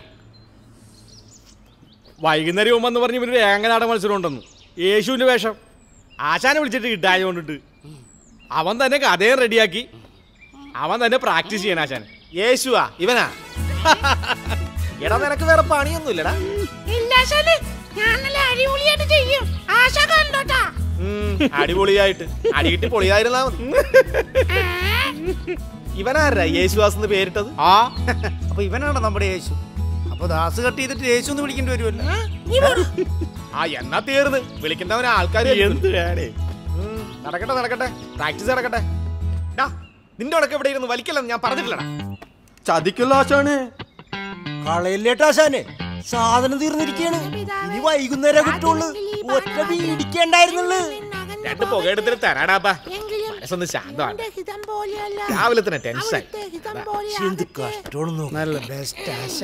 വൈകുന്നേരം വന്ന് പറഞ്ഞ് ഇവരൊരു ഏങ്ങനാട മത്സരം ഉണ്ടെന്ന് യേശുവിന്റെ വേഷം ആശാനെ വിളിച്ചിട്ട് കിട്ടായ കൊണ്ടിട്ട് അവൻ തന്നെ കഥയും റെഡിയാക്കി അവൻ തന്നെ പ്രാക്ടീസ് ചെയ്യണം ആശാൻ യേശുവാ ഇവനാ എടാ നിനക്ക് വേറെ പണിയൊന്നുമില്ലടാ ഇല്ലാശാല് ഞാൻ നല്ല അടിപൊളിയായിട്ട് ചെയ്യും ആശ കണ്ടോട്ടാ അടിപൊളിയായിട്ട് അടികിട്ടി പൊളിയായിരുന്നാ മതി ഇവനാരാ യേശുദാസ് എന്ന് പേരിട്ടത് ആ അപ്പൊ ഇവനാണ് നമ്മുടെ യേശു അപ്പൊ ദാസ് കട്ട് ചെയ്തിട്ട് യേശു എന്ന് വിളിക്കേണ്ടി വരുമല്ലോ ആ എന്നാ തീർന്ന് വിളിക്കുന്നവൻ ആൾക്കാർ എന്ത് വേണേ നടക്കട്ടെ നടക്കട്ടെ പ്രാക്ടീസ് നടക്കട്ടെ ഡാ, നിന്റെ ഉടക്കം ഇവിടെ ഇരുന്ന് വലിക്കല്ലെന്ന് ഞാൻ പറഞ്ഞിട്ടില്ലടാ ചതിക്കല്ലോ ആശാനെ കളയില്ലേട്ടാശാനെ സാധനം തീർന്നിരിക്കാണ് ഇനി വൈകുന്നേരം കിട്ടുള്ളൂ ഒറ്റ വീടിക്കണ്ടായിരുന്നുള്ളു രണ്ട് പുകയെടുത്തിട്ട് തരാടാപ്പാ മനസ്സൊന്ന് ശാന്തമാണ് ഹിതം പോലെയല്ല രാവിലെ തന്നെ ടെൻഷൻ ഹിതം പോലെ എന്ത് കഷ്ടമാണെന്നോ നല്ല ബെസ്റ്റ് ആശ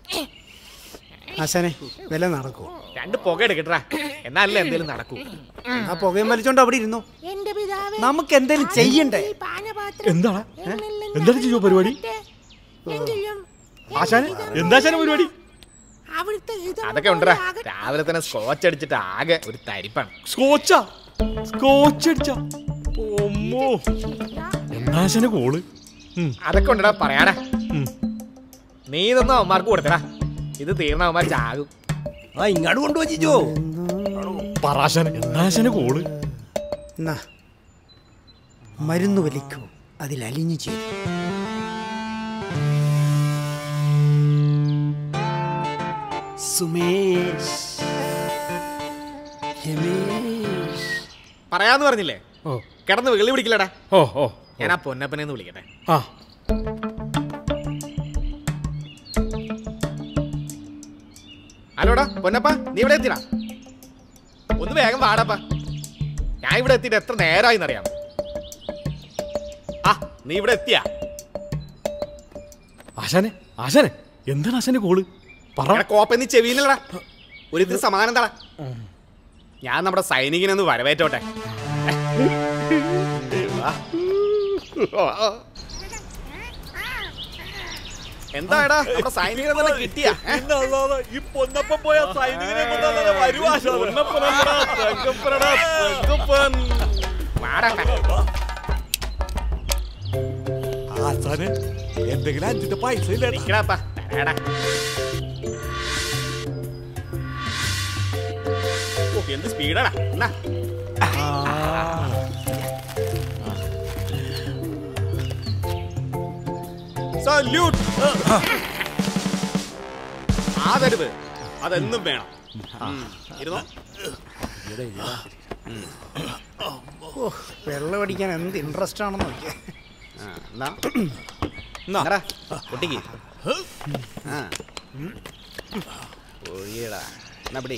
ആശാനെ വില നടക്കൂ രണ്ട് പുക എടുക്കട്ടാ എന്നാലല്ലേ എന്തേലും നടക്കൂ ആ പുകയും വലിച്ചോണ്ട് അവിടെ ഇരുന്നു എന്റെ പിതാവേ നമുക്ക് എന്തേലും ചെയ്യണ്ടേ ഈ പാനപാത്രം എന്താണ് എന്താണ് ചെയ്യുക പരിപാടി എങ്കിലും ആശാനെ എന്താ ആശാനെ പരിപാടി അവിടുത്തെ ഹിതം അതൊക്കെ ഉണ്ടടാ രാവിലെ തന്നെ സ്കോച്ച് അടിച്ചിട്ട് ആകെ ഒരു തരിപ്പാണ് സ്കോച്ചാ സ്കോച്ച് അടിച്ച ഒമ്മോ എന്താ ആശാനെ കോള് അതൊക്കെ ഉണ്ടടാ പറയാടാ നീ ഇതൊന്നും അവന്മാർക്ക് കൊടുത്തടാ ഇത് തീർന്ന അവന്മാർ ചാകും ആ ഇങ്ങോട്ട് കൊണ്ടുവച്ചിച്ചോ പറാശാനെ എന്താ ആശാനെ കോള് മരുന്ന് വലിക്കൂ അതിൽ അലിഞ്ഞു ചെയ്തു സുമേഷ് രമേഷ് പറയാന്ന് പറഞ്ഞില്ലേ ഓ കിടന്ന് വെള്ളി പിടിക്കില്ലടാ ഓ ഓ ഞാൻ ആ പൊന്നപ്പനെ ഒന്ന് വിളിക്കട്ടെ ആ ഹലോടാ പൊന്നപ്പ നീ ഇവിടെ എത്തിടാ ഒന്ന് വേഗം വാടാപ്പാ ഞാൻ ഇവിടെ എത്തിയിട്ട് എത്ര നേരമായി എന്നറിയാം ആ നീ ഇവിടെ എത്തിയാ ആശാനെ ആശാനെ എന്താണ് ആശാന്റെ കോള് പറ എടാ കോപ്പ നീ ചെവിയില്ലടാ ഒരു ഇത്തിരി സമാധാനം എന്താടാ ഞാൻ നമ്മുടെ സൈനികനെ ഒന്ന് വരവേറ്റോട്ടെ വാ. എന്താടാ നമ്മുടെ സൈനികനെ തന്നെ കിട്ടിയാ ഏ? ഈ പൊന്നപ്പം പോയ സൈനികനെ വാടാ. ആസാന് എന്തെങ്കിലും അഞ്ചിന്റെ പൈസ ഇല്ലടാ നിക്കടാപ്പാ, തരാടാ. ഓ, എന്ത് സ്പീഡാടാ എന്നാ സല്യൂട്ട് ആദരവ് അതെന്നും വേണം ഉം. ഇരുന്നോ വെള്ളം അടിക്കാൻ എന്ത് ഇൻട്രസ്റ്റ് ആണെന്ന് നോക്കിയേ ആ, എന്നാ എന്നാടാ, പൊട്ടിക്ക് ആ ഒഴിയടാ എന്നാ പിടി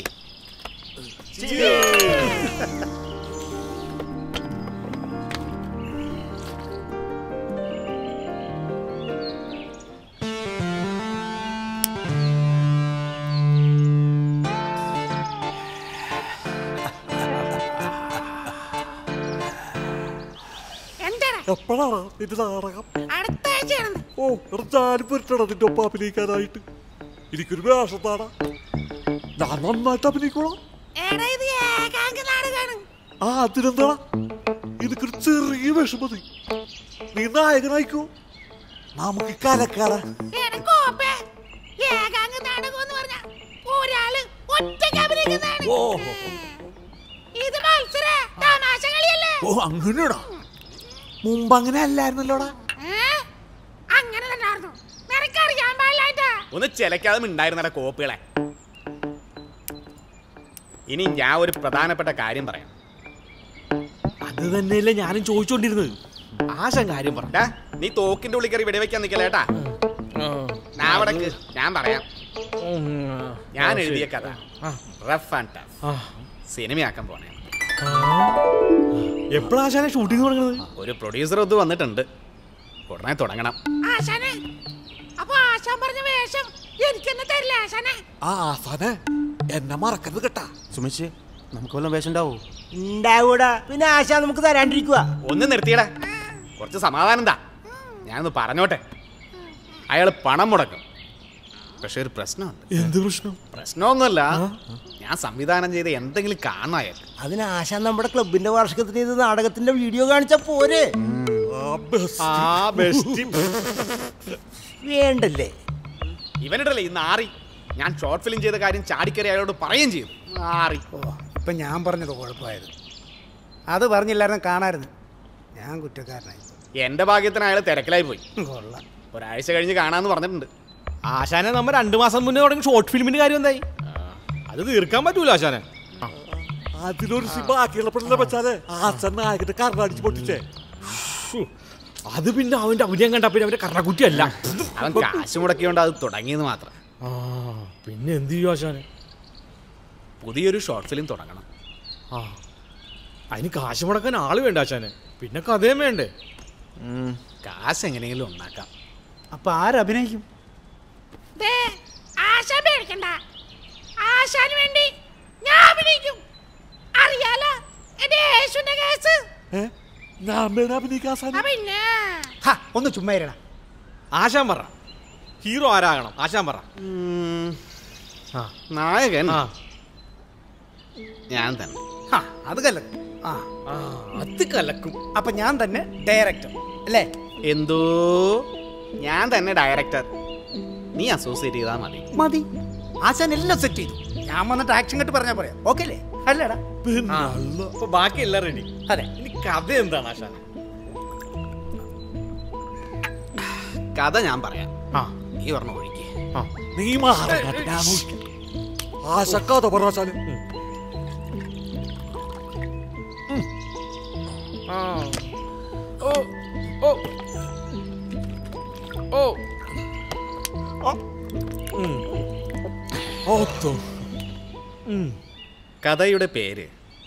എന്താണ് എപ്പോഴാണ് നിന്റെ നാടകം അടുത്ത ആഴ്ചയാണ് ഓ എടാ ഞാനും വരട്ടടാ നിന്റെ ഒപ്പം അഭിനയിക്കാനായിട്ട് എനിക്കൊരു വേഷം താടാ ഞാൻ നന്നായിട്ട് അഭിനയിക്കോളാം എടാ ഇത് ഏകാംഗ നാടകാണ് ആ അതിനെന്താ എനിക്കൊരു ചെറിയ വേഷം മതി നീ നായകനായിക്കോ നമുക്ക് കലക്കാടാ എടാ കോപ്പേ ഏകാംഗ നാടകം എന്ന് പറഞ്ഞ ഒരാള് ഒറ്റയ്ക്ക് അഭിനയിക്കുന്നതാണ് ഓ ഇത് മത്സര തമാശ കളിയല്ലേ ഓ അങ്ങനെയാടാ മുമ്പ് അങ്ങനെ അല്ലായിരുന്നല്ലോടാ ഏ? അങ്ങനെ തന്നെയായിരുന്നു നിനക്കറിയാൻ പാടില്ലായിട്ടാ ഒന്ന് ചിലക്കാതെ ഉണ്ടായിരുന്നട കോപ്പുകളെ ഇനി ഞാൻ ഒരു പ്രധാനപ്പെട്ട കാര്യം പറയാം അത് തന്നെയല്ലേ ഞാനും ചോദിച്ചോണ്ടിരുന്നത് ആശാൻ കാര്യം പറ ടാ, നീ തോക്കിന്റെ ഉള്ളിൽ കയറി വെടിവെക്കാൻ നിക്കലേട്ടാ നാവടക്ക് ഞാൻ പറയാം ഞാൻ എഴുതിയ കഥ റഫ് ആൻഡ് ടഫ് സിനിമയാക്കാൻ പോണേ എപ്പോഴാ ആശാനെ ഷൂട്ടിംഗ് തുടങ്ങുന്നത് ഒരു പ്രൊഡ്യൂസർ ഒത്ത് വന്നിട്ടുണ്ട് ഉടനെ തുടങ്ങണം ആശാനെ അപ്പൊ ആശാൻ പറഞ്ഞ വേഷം എനിക്കെന്നെ തരില്ല ആശാനെ ആ ആസാനെ എന്നെ മറക്കരുത് കേട്ടാ സുമേഷ് നമുക്ക് വല്ലതും വേഷം ഉണ്ടാവോ ഉണ്ടാവൂടാ പിന്നെ ആശ നമുക്ക് തരാണ്ടിരിക്കുക ഒന്ന് നിർത്തിയടാ കുറച്ച് സമാധാനം എന്താ ഞാനൊന്ന് പറഞ്ഞോട്ടെ അയാൾ പണം മുടക്കും പക്ഷെ ഒരു പ്രശ്നമുണ്ട് എന്ത് പ്രശ്നം പ്രശ്നമൊന്നുമല്ല ഞാൻ സംവിധാനം ചെയ്ത് എന്തെങ്കിലും കാണണം അയാൾ അതിന് ആശ നമ്മുടെ ക്ലബിന്റെ വാർഷികത്തിന് ഇത് നാടകത്തിന്റെ വീഡിയോ കാണിച്ചാ പോരെ ആ ബെസ്റ്റ് വേണ്ടല്ലേ ഇവനിടല്ലേ ഈ നാറി ഞാൻ ഷോർട്ട് ഫിലിം ചെയ്ത കാര്യം ചാടിക്കറി അയാളോട് പറയുകയും ചെയ്തു നാറി ഇപ്പം ഞാൻ പറഞ്ഞത് കുഴപ്പമായിരുന്നു അത് പറഞ്ഞില്ലായിരുന്നു കാണായിരുന്നു ഞാൻ കുറ്റക്കാരനായി എന്റെ ഭാഗ്യത്തിന് അയാൾ തിരക്കിലായി പോയി കൊള്ളാം ഒരാഴ്ച കഴിഞ്ഞ് കാണാന്ന് പറഞ്ഞിട്ടുണ്ട് ആശാനെ നമ്മ രണ്ടു മാസം മുന്നേ തുടങ്ങി ഷോർട്ട് ഫിലിമിന്റെ കാര്യം എന്തായി അത് തീർക്കാൻ പറ്റൂല ആശാനെ അതിലൊരു സി ബാക്കിയുള്ള പെണ്ണിനെ വെച്ചാലേ ആശാൻ നായകന്റെ കർണടിച്ച് പൊട്ടിച്ചേ ശ്ശോ, അത് പിന്നെ അവന്റെ അഭിനയം കണ്ട പിന്നെ അവന്റെ കർണക്കുറ്റി അല്ല അവൻ കാശ് മുടക്കിയോണ്ട് അത് തുടങ്ങിയെന്ന് മാത്രം ആ പിന്നെ എന്ത് ചെയ്യും ആശാനെ പുതിയൊരു ഷോർട്ട് ഫിലിം തുടങ്ങണം ആ അതിന് കാശ് മുടക്കാൻ ആള് വേണ്ട ആശാനെ പിന്നെ കഥയും വേണ്ടേ കാശ് എങ്ങനെയെങ്കിലും ഉണ്ടാക്കാം അപ്പൊ ആരഭിനയിക്കും ദേ, ആശാൻ പേടിക്കണ്ട ആശാന് വേണ്ടി ഞാൻ അഭിനയിക്കും അറിയാലോ എന്റെ യേശുവിന്റെ കേസ് ഞാൻ അഭിനയിക്കാൻ ആ പിന്നെ ഹ, ഒന്ന് ചുമ്മാ ഇരടാ ആശാൻ പറ ഹീറോ ആരാകണം ആശാൻ പറ ആ നായകൻ ആ ഞാൻ തന്നെ ഹ, അത് കലക്കും ആ ആ, അത് കലക്കും അപ്പൊ ഞാൻ തന്നെ ഡയറക്ടർ അല്ലേ എന്തോ ഞാൻ തന്നെ ഡയറക്ടർ നീ അസോസിയേറ്റ് ചെയ്താൽ മതി മതി ആശാൻ എല്ലാം സെറ്റ് ചെയ്തു ഞാൻ വന്നിട്ട് ആക്ഷൻ കട്ട് പറഞ്ഞാൽ പറയാം ഓക്കെ അല്ലേ അല്ലേടാ ആ, അപ്പൊ ബാക്കി എല്ലാം റെഡി അതെ ഇനി കഥ എന്താണ് ആശാൻ കഥ ഞാൻ പറയാം ആ നീ പറഞ്ഞ ഒഴിക്ക് ആ നീ മാറി ആശക്കാത പറഞ്ഞാല് ആ ഓ ഓ ഓ ഉം. ഓത്തോ ഉം. കഥയുടെ പേര്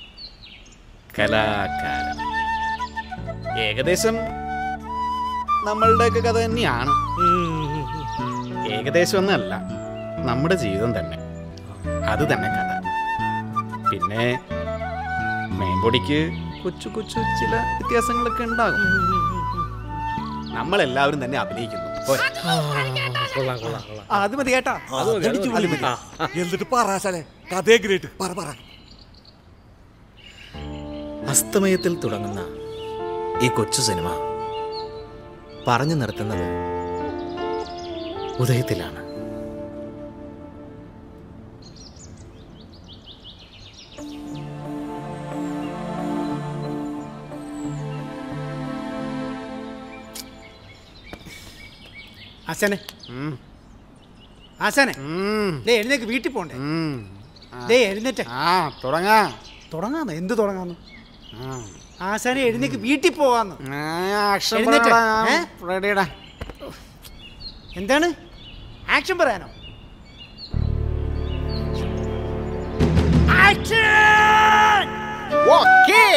കലാകാരൻ ഏകദേശം നമ്മളുടെയൊക്കെ കഥ തന്നെയാണ് ഉം. ഏകദേശം ഒന്നല്ല നമ്മുടെ ജീവിതം തന്നെ അത് തന്നെ കഥ പിന്നെ മേമ്പൊടിക്ക് കൊച്ചു കൊച്ചു ചില വ്യത്യാസങ്ങളൊക്കെ ഉണ്ടാകും നമ്മളെല്ലാവരും തന്നെ അഭിനയിക്കുന്നു പോരെ? ആ, കൊള്ളാം കൊള്ളാം കൊള്ളാം ആ, അത് മതി കേട്ടാ അത് മതി, അത് മതി. അത് മതി. ആ, ആ. എന്നിട്ട് പറയാശാലെ കഥയെ ഗ്രേറ്റ് പറ പറ അസ്തമയത്തിൽ തുടങ്ങുന്ന ഈ കൊച്ചു സിനിമ പറഞ്ഞു നിർത്തുന്നത് ഉദയത്തിലാണ് ആശാനെ ഉം, ആശാനെ ഉം, ദേ എഴുന്നേക്ക് വീട്ടിൽ പോണ്ടേ ഉം. ദേ എഴുന്നേറ്റ് ആ തുടങ്ങാം തുടങ്ങാന്ന് എന്ത് തുടങ്ങാന്ന് ആ. ആശാനെ എഴുന്നേക്ക് വീട്ടിൽ പോവാന്ന് ആ, action എഴുന്നേറ്റ്. പറയടാ, ഏ? ready-ടാ. എന്താണ് ആക്ഷൻ പറയാനോ Okay.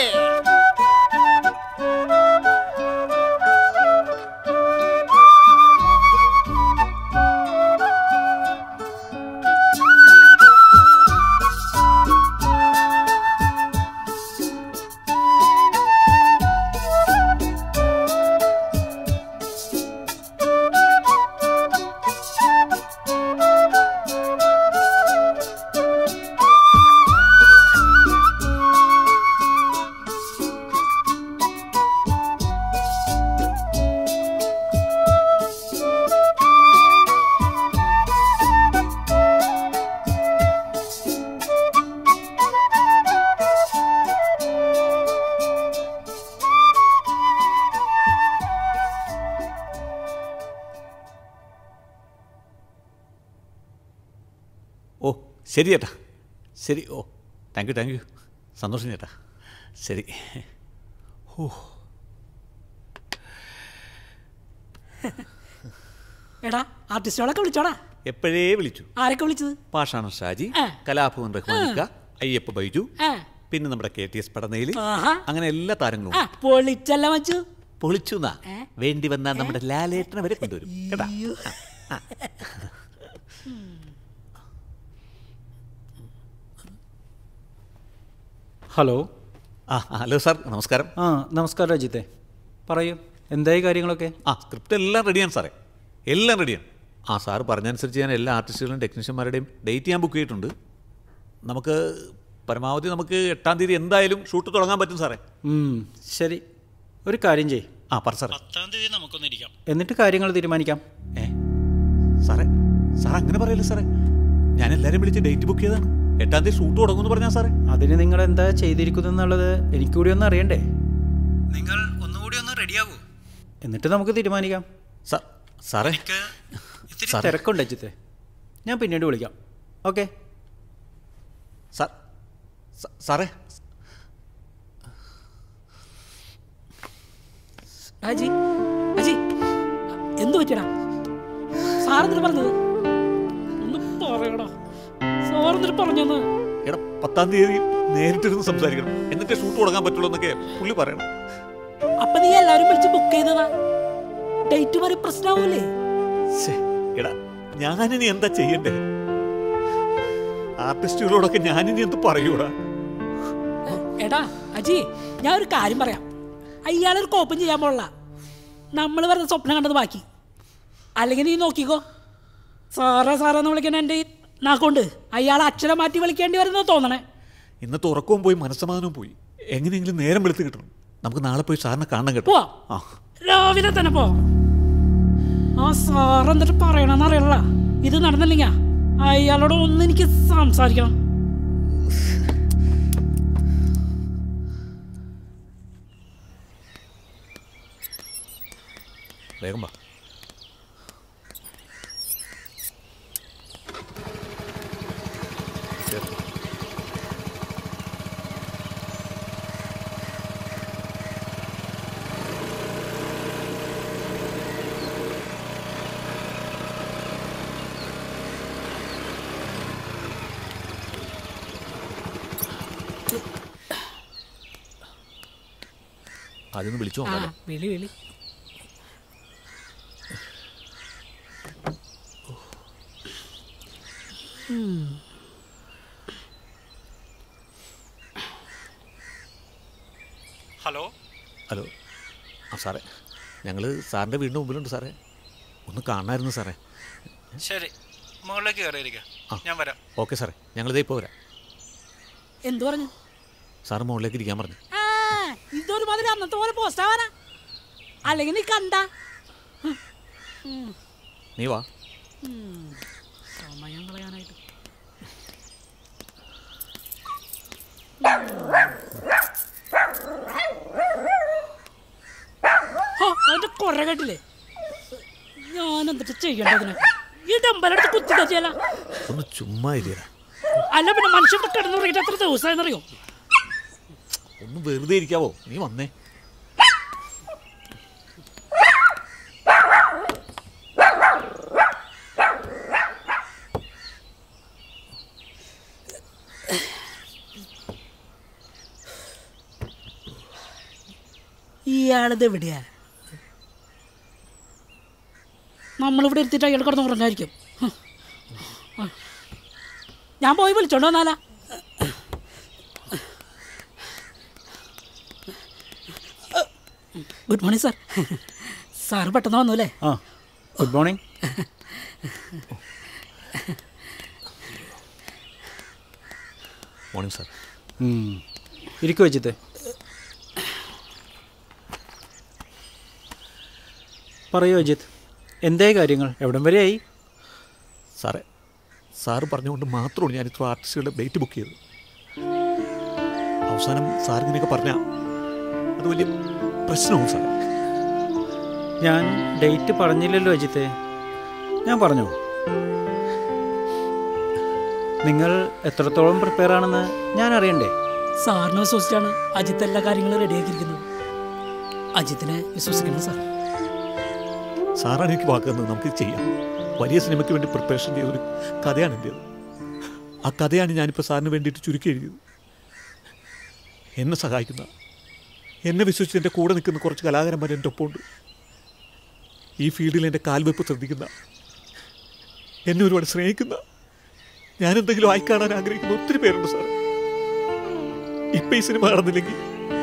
ഓ ശരി ചേട്ടാ ശരി ഓ താങ്ക് യു താങ്ക് യു സന്തോഷം ചേട്ടാ ശരി ഓ എടാ ആർട്ടിസ്റ്റുകളൊക്കെ വിളിച്ചോടാ എപ്പോഴേ വിളിച്ചു ആരൊക്കെ വിളിച്ചത് പാഷാണ ഷാജി ആ. കലാഭവൻ റഹ്മാനിക്ക അയ്യപ്പ ബൈജു ആ. പിന്നെ നമ്മുടെ കെ ടി എസ് പടനയില് ആഹാ. അങ്ങനെ എല്ലാ താരങ്ങളും ആ പൊളിച്ചല്ല മച്ചു പൊളിച്ചു എന്നാ വേണ്ടി വന്നാൽ നമ്മുടെ ലാലേട്ടനെ വരെ കൊണ്ടുവരും കേട്ടാ ആ, ആ. ഹലോ ആ ഹലോ സാർ നമസ്കാരം ആ നമസ്കാരം അജിത്തെ പറയൂ എന്തായി കാര്യങ്ങളൊക്കെ ആ സ്ക്രിപ്റ്റ് എല്ലാം റെഡിയാണ് സാറേ എല്ലാം റെഡിയാണ് ആ സാറ് പറഞ്ഞനുസരിച്ച് ഞാൻ എല്ലാ ആർട്ടിസ്റ്റുകളും ടെക്നീഷ്യന്മാരുടെയും ഡേറ്റ് ഞാൻ ബുക്ക് ചെയ്തിട്ടുണ്ട് നമുക്ക് പരമാവധി നമുക്ക് എട്ടാം തീയതി എന്തായാലും ഷൂട്ട് തുടങ്ങാൻ പറ്റും സാറേ ഉം, ശരി ഒരു കാര്യം ചെയ് ആ പറ സാറേ പത്താം തീയതി നമുക്കൊന്നിരിക്കാം എന്നിട്ട് കാര്യങ്ങൾ തീരുമാനിക്കാം ഏ സാറേ സാർ അങ്ങനെ പറയല്ലേ സാറേ ഞാൻ എല്ലാവരും വിളിച്ച് ഡേറ്റ് ബുക്ക് ചെയ്തതാണ് എട്ടാം തീയതി ഷൂട്ട് തുടങ്ങുമെന്ന് പറഞ്ഞാൽ സാറേ അതിന് നിങ്ങൾ എന്താ ചെയ്തിരിക്കുന്നെന്നുള്ളത് എനിക്ക് കൂടി ഒന്ന് അറിയണ്ടേ നിങ്ങൾ ഒന്നുകൂടി ഒന്ന് റെഡിയാകൂ എന്നിട്ട് നമുക്ക് തീരുമാനിക്കാം സാർ സാറേ ഇത്തിരി സാറേ. തിരക്കുണ്ട് അജിത്തെ ഞാൻ പിന്നീട് വിളിക്കാം ഓക്കെ സാർ സ- സാറേ അജി അജി എന്തു പറ്റിയടാ സാറെന്തിട്ട് പറഞ്ഞത് ഒന്ന് പറയടാ സാറെന്തിട്ട് പറഞ്ഞെന്ന് എടാ പത്താം തീയതി നേരിട്ടിരുന്ന് സംസാരിക്കണം എന്നിട്ട് ഷൂട്ട് തുടങ്ങാൻ പറ്റുള്ളൂ എന്നൊക്കെ പുള്ളി പറയണം അപ്പൊ നീ എല്ലാരും വിളിച്ച് ബുക്ക് ചെയ്തതാ ഡേറ്റ് വരെ പ്രശ്നമാവൂലേ ശ്ശേ, എടാ ഞാനിനി എന്താ ചെയ്യണ്ടേ ആർട്ടിസ്റ്റുകളോടൊക്കെ ഞാനിനി എന്ത് പറയൂടാ എടാ അജി ഞാൻ ഒരു കാര്യം പറയാം അയാളൊരു കോപ്പം ചെയ്യാൻ പോലുള്ള നമ്മൾ വെറുതെ സ്വപ്നം കണ്ടത് ബാക്കി അല്ലെങ്കിൽ നീ നോക്കിക്കോ സാറേ സാറെന്ന് വിളിക്കാൻ എൻ്റെ ഈ നാക്കൊണ്ട് അയാൾ അക്ഷരം മാറ്റി വിളിക്കേണ്ടി വരുന്നത് തോന്നണേ ഇന്നത്തെ ഉറക്കവും പോയി മനസ്സമാധാനവും പോയി എങ്ങനെയെങ്കിലും നേരം വെളുത്ത് കിട്ടണം നമുക്ക് നാളെ പോയി സാറിനെ കാണണം കേട്ടോ പോവാം. ആ രാവിലെ തന്നെ പോ ആ സാർ എന്നിട്ട് പറയണമെന്ന് അറിയണ ഇത് നടന്നില്ലെങ്കിൽ അയാളോട് ഒന്ന് എനിക്ക് സംസാരിക്കണം വേഗം വാ ശരി. അതൊന്ന് വിളിച്ചു ആ നോക്കാലോ വിളി വിളി ഉം. ഹലോ ഹലോ ആ സാറേ ഞങ്ങൾ സാറിൻ്റെ വീടിൻ്റെ മുമ്പിലുണ്ട് സാറേ ഒന്ന് കാണാമായിരുന്നു സാറേ ശരി മുകളിലേക്ക് കയറിയിരിക്കാം ആ. ഞാൻ വരാം ഓക്കെ സാറേ ഞങ്ങളിതേ ഇപ്പോൾ വരാം എന്തു പറഞ്ഞു സാറ് മുകളിലേക്ക് ഇരിക്കാൻ പറഞ്ഞു ആ ഇതൊരു മാതിരി അന്നത്തെ പോലെ പോസ്റ്റ് ആവാനാ അല്ലെങ്കിൽ നീ കണ്ട നീ വാ സമയം കളയാനായിട്ട് ഹോ, അവന്റെ കൊറ കേട്ടില്ലേ ഞാൻ എന്നിട്ട് ചെയ്യേണ്ടതിന് ഈ ഡമ്പലെടുത്ത് കുത്തി തച്ചിയല്ല ഒന്ന് ചുമ്മാ ഇല്ല അല്ല പിന്നെ മനുഷ്യരുടെ കിടന്നുറങ്ങിട്ട് എത്ര ദിവസമായെന്നറിയോ ഒന്ന് വെറുതെ ഇരിക്കാവോ നീ വന്നേ ഇയാളത് എവിടെയാ നമ്മളിവിടെ എടുത്തിട്ട് അയാൾ കിടന്ന് ഉറങ്ങായിരിക്കും ഹ്. ആ. ഞാൻ പോയി വിളിച്ചോണ്ട് വന്നാലാ ഗുഡ് മോർണിംഗ് സാർ സാർ പെട്ടെന്ന് വന്നു അല്ലേ ആ ഗുഡ് മോർണിംഗ് മോർണിംഗ് സാർ ഇരിക്കു വെച്ചിട്ട് പറയൂ അജിത്ത് എന്തായി കാര്യങ്ങൾ എവിടം വരെയായി സാറേ സാറ് പറഞ്ഞുകൊണ്ട് മാത്രമാണ് ഞാൻ ഇത്ര ആർട്ടിസ്റ്റുകളുടെ ഡേറ്റ് ബുക്ക് ചെയ്തത് അവസാനം സാർ ഇങ്ങനെയൊക്കെ പറഞ്ഞാൽ അത് വലിയ പ്രശ്നവും സാറേ ഞാൻ ഡേറ്റ് പറഞ്ഞില്ലല്ലോ അജിത്തെ ഞാൻ പറഞ്ഞു നിങ്ങൾ എത്രത്തോളം പ്രിപ്പയർ ആണെന്ന് ഞാൻ അറിയണ്ടേ സാറിനെ വിശ്വസിച്ചാണ് അജിത്ത് എല്ലാ കാര്യങ്ങളും റെഡിയാക്കിയിരിക്കുന്നത് അജിത്തിനെ വിശ്വസിക്കണം സാർ സാറാണ് എനിക്ക് വാക്ക് തന്നത് നമുക്ക് ഇത് ചെയ്യാം വലിയ സിനിമയ്ക്ക് വേണ്ടി പ്രിപ്പറേഷൻ ചെയ്ത ഒരു കഥയാണ് എൻ്റേത് ആ കഥയാണ് ഞാനിപ്പോൾ സാറിന് വേണ്ടിയിട്ട് ചുരുക്കി എഴുതിയത് എന്നെ സഹായിക്കുന്ന എന്നെ വിശ്വസിച്ച് എൻ്റെ കൂടെ നിൽക്കുന്ന കുറച്ച് കലാകാരന്മാർ എൻ്റെ ഒപ്പമുണ്ട് ഈ ഫീൽഡിൽ എൻ്റെ കാൽവെപ്പ് ശ്രദ്ധിക്കുന്ന എന്നെ ഒരുപാട് സ്നേഹിക്കുന്ന ഞാനെന്തെങ്കിലും ആയിക്കാണാൻ ആഗ്രഹിക്കുന്ന ഒത്തിരി പേരുണ്ട് സാർ ഇപ്പൊ ഈ സിനിമ കാണുന്നില്ലെങ്കിൽ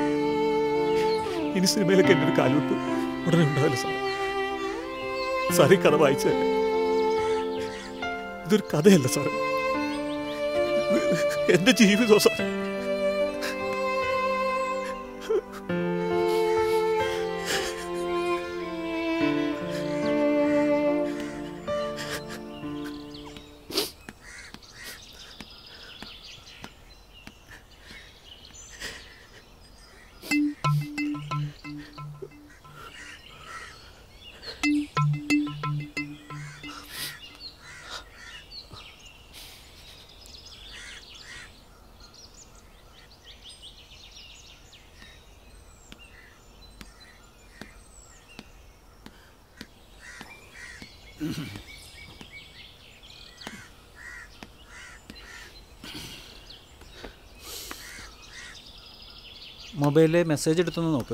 ഇനി സിനിമയിലൊക്കെ എൻ്റെ ഒരു കാൽവെപ്പ് ഉടനെ ഉണ്ടാവില്ല സാർ സാർ ഈ കഥ വായിച്ചതല്ലേ ഇതൊരു കഥയല്ല സാർ എന്റെ ജീവിതം സാർ മൊബൈലിൽ മെസ്സേജ് എടുത്തൊന്ന് നോക്ക്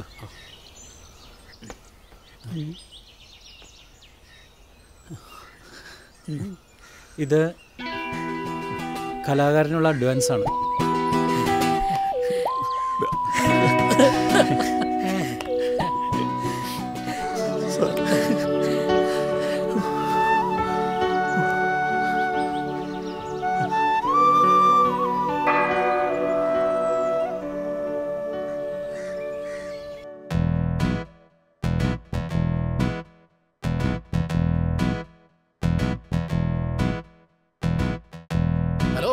ഇത് കലാകാരനുള്ള അഡ്വാൻസ് ആണ് ഹലോ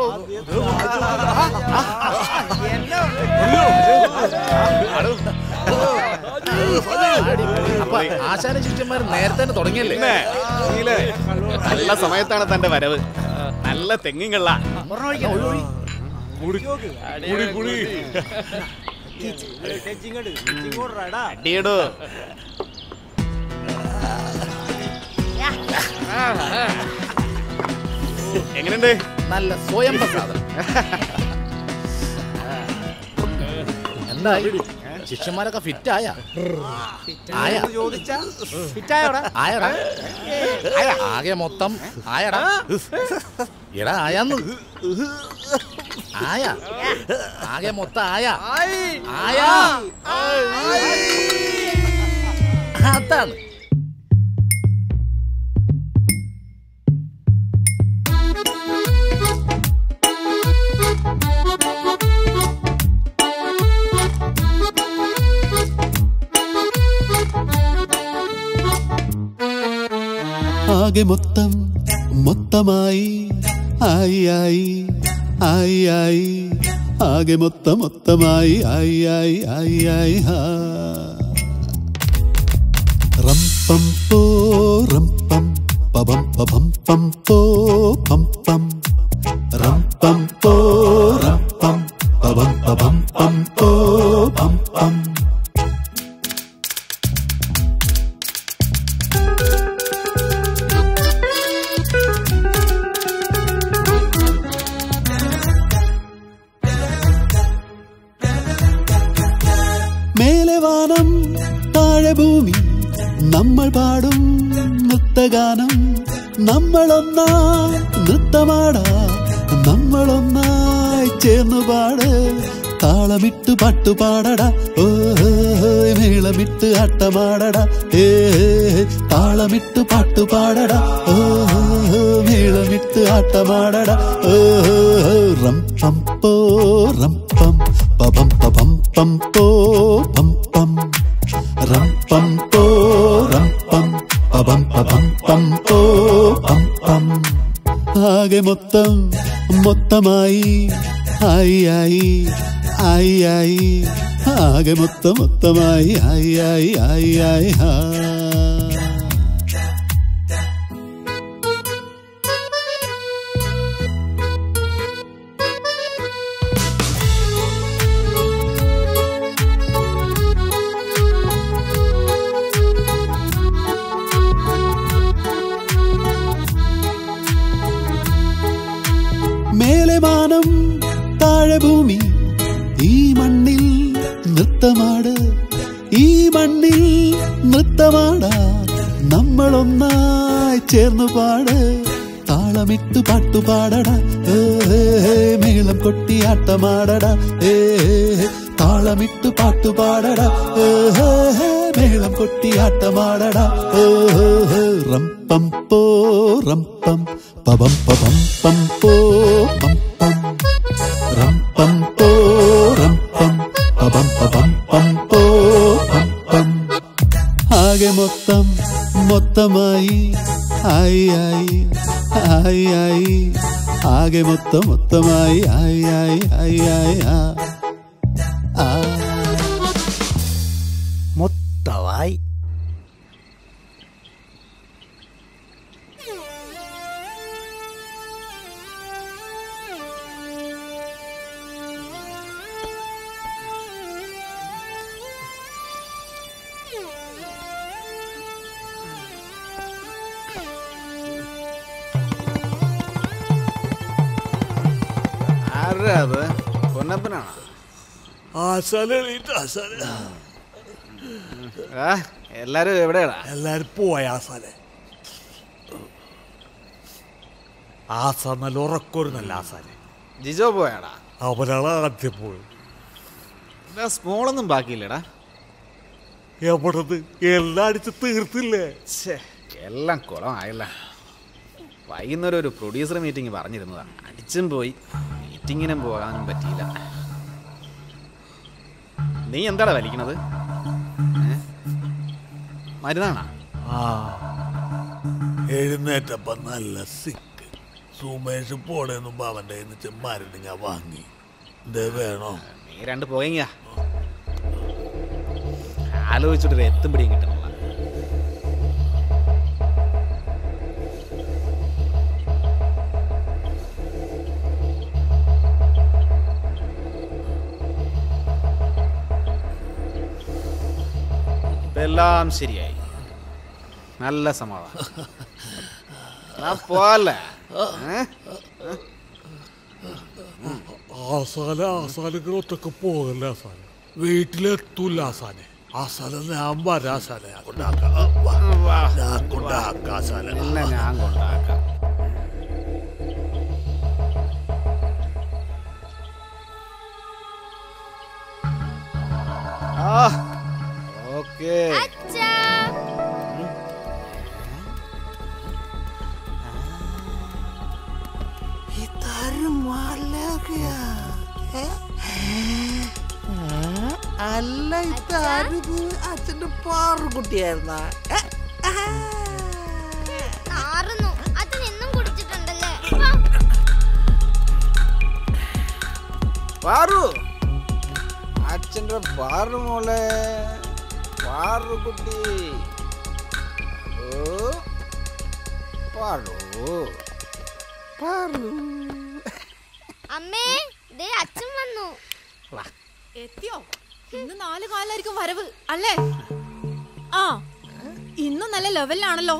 അപ്പൊ ആശാന ശിഷ്യന്മാർ നേരത്തെ തന്നെ തുടങ്ങിയല്ലേ നല്ല സമയത്താണ് തന്റെ വരവ് നല്ല തെങ്ങിങ്ങള്ള അടിയിടൂ എങ്ങനെയുണ്ട് നല്ല സ്വയം പ്രസാദം എന്തായി ശിഷ്യന്മാരൊക്കെ ഫിറ്റ് ആയ ആയ ആയടാ ആകെ മൊത്തം ആയടാ എടാ ആയാന്ന് ആയ ആകെ മൊത്തം ആയ ആയ അതാണ് ആകെ മൊത്തം മൊത്തമായി ആയി ആയി ആയി ആയി ആകെ മൊത്തം മൊത്തമായി ആയി ആയി ആയി ആയി ഹാ റംപം പോ റംപം പബം പബം പം പോ പം പം റംപം പോ റംപം പബം പബം പം പോ പം പം മേലെ വാനം താഴെ ഭൂമി നമ്മൾ പാടും നൃത്തഗാനം നമ്മളൊന്നാ നൃത്തമാടാ നമ്മളൊന്നായി ചേർന്നു പാട് താളമിട്ട് പാട്ടുപാടടാ ഓ മേളമിട്ട് ആട്ടമാടടാ ഏ താളമിട്ട് പാട്ടുപാടടാ ഓ മേളമിട്ട് ആട്ടമാടടാ ഓ റം പം പോ റം പം പബം പബം പം പോ പം പം റം പം പോ റം പം പബം പബം പം പോ പം പം ആകെ മൊത്തം മൊത്തമായി ആയി ആയി ആയി ആയി ആകെ മൊത്തം മൊത്തമായി ആയി ആയി ആയി ആയി ഹാ മേലെ മാനം താഴെ ഭൂമി ഈ മണ്ണിൽ നൃത്തമാട് ഈ മണ്ണിൽ നൃത്തമാടാ നമ്മളൊന്നായി ചേർന്നു പാട് താളമിട്ട് പാട്ടുപാടടാ ഏ, ഏ, ഏ, മേളം കൊട്ടി ആട്ടമാടടാ ഏ, ഏ, ഏ, താളമിട്ട് പാട്ടുപാടടാ ഏ, ഏ, ഏ, മേളം കൊട്ടി ആട്ടമാടടാ ഏ, ഏ, ഏ, റം പം പോ റം പം പപം പപം പം പോ പം പം റം പം പോ റം പം പപം പപം പം പോ പം പം ആകെ മൊത്തം മൊത്തമായി ആയി ആയി ആയി ആയി ആകെ മൊത്തം മൊത്തമായി ആയി ആയി ആയി ആയി ആ ആ മൊത്തമായി ആരാ അത് പൊന്നപ്പനാണോ ആ എല്ലാരും എവിടെയാടാ എല്ലാരും പോയ ആസാലെ ആസാ നല്ല ഉറക്കൊരു നല്ല ആസാലെ ജിജോ പോയാടാ അവനാണ് ആദ്യം പോയത് എന്താ സ്മോളൊന്നും ബാക്കിയില്ലടാ എവിടത് എല്ലാം അടിച്ച് തീർത്തില്ലേ ഛേ, എല്ലാം കുളമായില്ല വൈകുന്നേരം ഒരു പ്രൊഡ്യൂസർ മീറ്റിംഗ് പറഞ്ഞിരുന്നതാ അടിച്ചും പോയി മീറ്റിങ്ങിനും പോകാനും പറ്റിയില്ല നീ എന്താടാ വലിക്കണത് ഏ? മരുന്നാണാ ആ എഴുന്നേറ്റപ്പ നല്ല സിക്ക് സുമേഷ് പോണേ മുമ്പ് അവന്റെ കയ്യിൽ നിന്ന് മരുന്ന് ഞാൻ വാങ്ങി ഇത് വേണോ നീ രണ്ട് പോയെങ്കിയാ ആലോചിച്ചിട്ടൊരു എത്തും പിടിയും കിട്ടണില്ല ഇപ്പൊ എല്ലാം ശരിയായി നല്ല സമാധാനം ഞാൻ പോവല്ലേ ഏ? ആസാല ആസാലൊക്കെ ഒറ്റക്ക് പോകല്ലേ ആസാല വീട്ടിലെത്തൂല ആസാനെ ആസാല ഞാൻ വരാം ആസാല ഞാൻ കൊണ്ടാക്കാം വാ. ഞാൻ കൊണ്ടാക്കാം ആസാല നിന്നെ ഞാൻ കൊണ്ടാക്കാം ആ ഓക്കേ ഇതാരും മാലാകയാ ഏ? ആ, അല്ല ഇതാരിത് അച്ഛന്റെ പാറുകുട്ടിയായിരുന്ന നാറുന്നു അച്ഛൻ എന്നും കുടിച്ചിട്ടുണ്ടല്ലേ പാറു അച്ഛന്റെ പാറു മോളെ പാറു കുട്ടി ഓ പാറു പാറു അമ്മേ ദേ അച്ഛൻ വന്നു എത്തിയോ ഇന്ന് നാല് കാലായിരിക്കും വരവ് അല്ലേ ആ ഇന്നും നല്ല ലെവലിലാണല്ലോ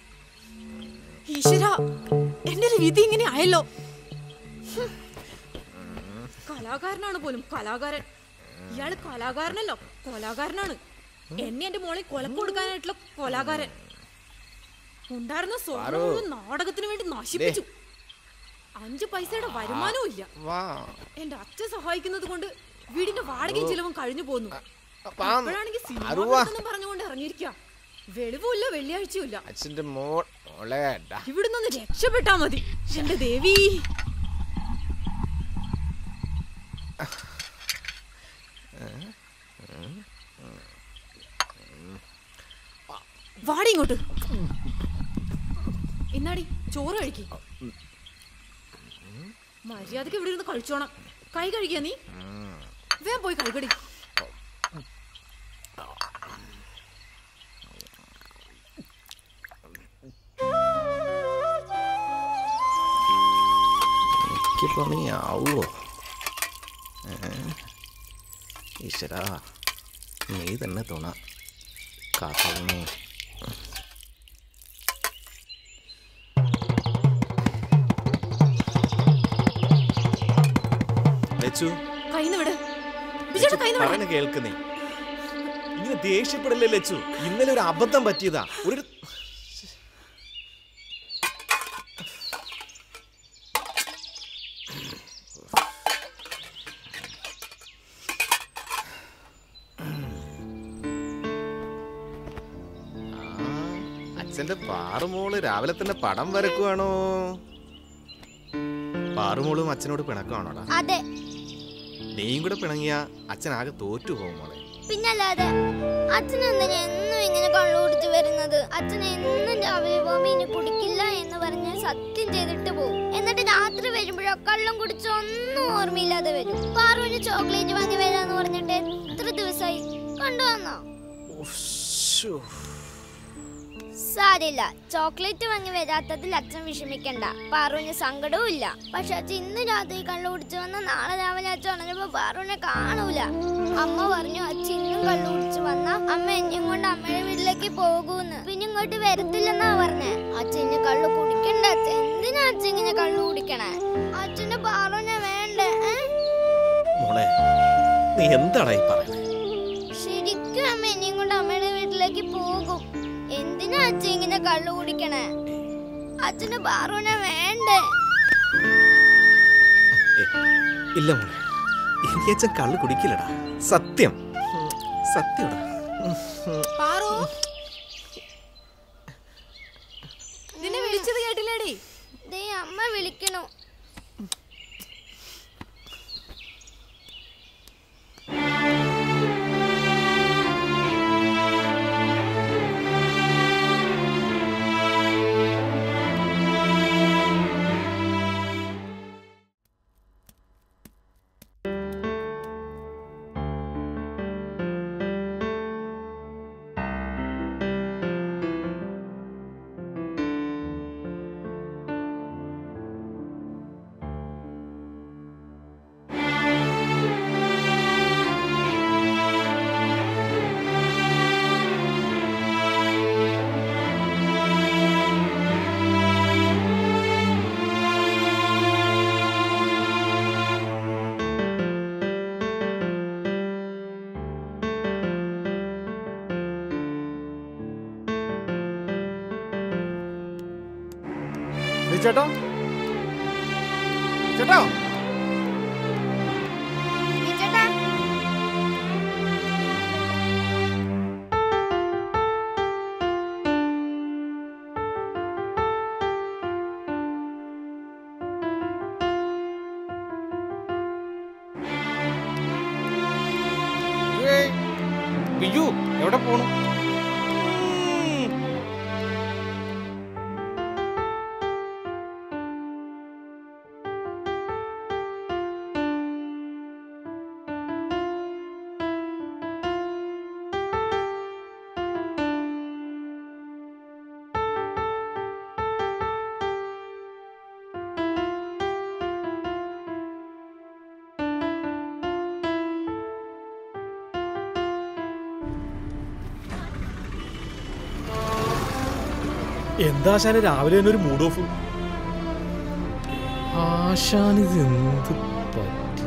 ഈശ്വര എന്റെ ഒരു വിധി ഇങ്ങനെ ആയല്ലോ ഹും. കലാകാരനാണ് പോലും കലാകാരൻ ഇയാള് കലാകാരനല്ലോ കൊലാകാരനാണ് എന്നെ എന്റെ മോളെ കൊലക്ക് കൊടുക്കാനായിട്ടുള്ള കൊലാകാരൻ ഉണ്ടായിരുന്ന സ്വർണ്ണം മുഴുവൻ നാടകത്തിന് വേണ്ടി നശിപ്പിച്ചു അഞ്ചു പൈസയുടെ വരുമാനവും ഇല്ല വാ എന്റെ അച്ഛൻ സഹായിക്കുന്നത് കൊണ്ട് വീടിന്റെ വാടകയും ചിലവും കഴിഞ്ഞു പോന്നു പാം. ഇപ്പോഴാണെങ്കിൽ സിനിമ അരുവാ. എടുത്തെന്നും പറഞ്ഞുകൊണ്ട് ഇറങ്ങിയിരിക്കുക വെളിവുമില്ല വെള്ളിയാഴ്ചയും ഇല്ല അച്ഛന്റെ മോൾ മോളെ ഡാ. ഇവിടുന്ന് രക്ഷപ്പെട്ടാ മതി എന്റെ ദേവി വാടി ഇങ്ങോട്ട് എന്നാടി ചോറ് കഴിക്ക് മര്യാദക്ക് ഇവിടെ ഇരുന്ന് കഴിച്ചോണം കൈ കഴിക്കാ നീ വേഗം പോയി കഴിക്കടി എനിക്കിപ്പോ നീ ആവുമോ ഈശ്വരാ നീ തന്നെ തുണ കാത്തവണേ ലച്ചു കൈന്ന് വിട് ബിജുടെ കൈന്ന് വിട് പറയുന്ന കേൾക്കുന്നേ ഇങ്ങനെ ദേഷ്യപ്പെടല്ലേ ലച്ചു ഇന്നലെ ഒരു അബദ്ധം പറ്റിയതാ ഒരു അച്ഛന്റെ പാറുമോള് രാവിലെ തന്നെ പടം വരക്കുവാണോ പാറുമോളും അച്ഛനോട് പിണക്കമാണോടാ അതെ നീയും കൂടെ പിണങ്ങിയ അച്ഛൻ ആകെ തോറ്റു പോകും മോളെ പിന്നല്ലാതെ അച്ഛൻ എന്തിനാ എന്നും ഇങ്ങനെ കള്ളു കുടിച്ച് വരുന്നത് അച്ഛൻ എന്നും രാവിലെ പോകുമ്പോ ഇനി കുടിക്കില്ല എന്ന് പറഞ്ഞ് സത്യം ചെയ്തിട്ട് പോകും എന്നിട്ട് രാത്രി വരുമ്പോഴോ കള്ളം കുടിച്ച് ഒന്നും ഓർമ്മയില്ലാതെ വരും പാറുവിന് ചോക്ലേറ്റ് വാങ്ങി വരാന്ന് പറഞ്ഞിട്ട് എത്ര ദിവസമായി കൊണ്ടുവന്നോ സാരില്ല ചോക്ലേറ്റ് വാങ്ങി വരാത്തതിൽ അച്ഛൻ വിഷമിക്കണ്ട പാറുവിന് സങ്കടവും ഇല്ല പക്ഷെ അച്ഛൻ ഇന്ന് രാത്രി കള്ളു കുടിച്ചു വന്ന നാളെ രാവിലെ അച്ഛൻ ഉണരുമ്പോ പാറുവിനെ കാണൂല അമ്മ പറഞ്ഞു അച്ഛൻ ഇന്നും കള്ളു കുടിച്ചു വന്ന അമ്മ എന്നെയും കൊണ്ട് അമ്മയുടെ വീട്ടിലേക്ക് പോകൂന്ന് പിന്നെ ഇങ്ങോട്ട് വരത്തില്ലെന്നാ പറഞ്ഞേ അച്ഛൻ ഇനി കള്ളു കുടിക്കണ്ട അച്ഛൻ എന്തിനാ അച്ഛൻ ഇങ്ങനെ കള്ളു കുടിക്കണേ അച്ഛന് പാറുവിനെ വേണ്ടേ ഏ? മോളെ നീ എന്താടാ ഈ പറയുന്നത് ശരിക്കും അമ്മ എന്നെയും കൊണ്ട് അമ്മയുടെ വീട്ടിലേക്ക് പോകും എന്തിനാ അച്ഛൻ ഇങ്ങനെ കള്ളു കുടിക്കണേ അച്ഛന് പാറുവിനെ വേണ്ടേ ഇല്ല മോളെ ഇനി അച്ഛൻ കള്ള് കുടിക്കില്ലടാ സത്യം സത്യടാ പാറു നിന്നെ വിളിച്ചത് കേട്ടില്ലേടി ദേ അമ്മ വിളിക്കണു ചേട്ടോ ചേട്ടോ ചേട്ടാ ഏയ്, ബിജു എവിടെ പോണു എന്താ ആശാന് രാവിലെ തന്നെ ഒരു മൂഡ് ഓഫ് ആശാൻ ഇത് എന്ത് പറ്റി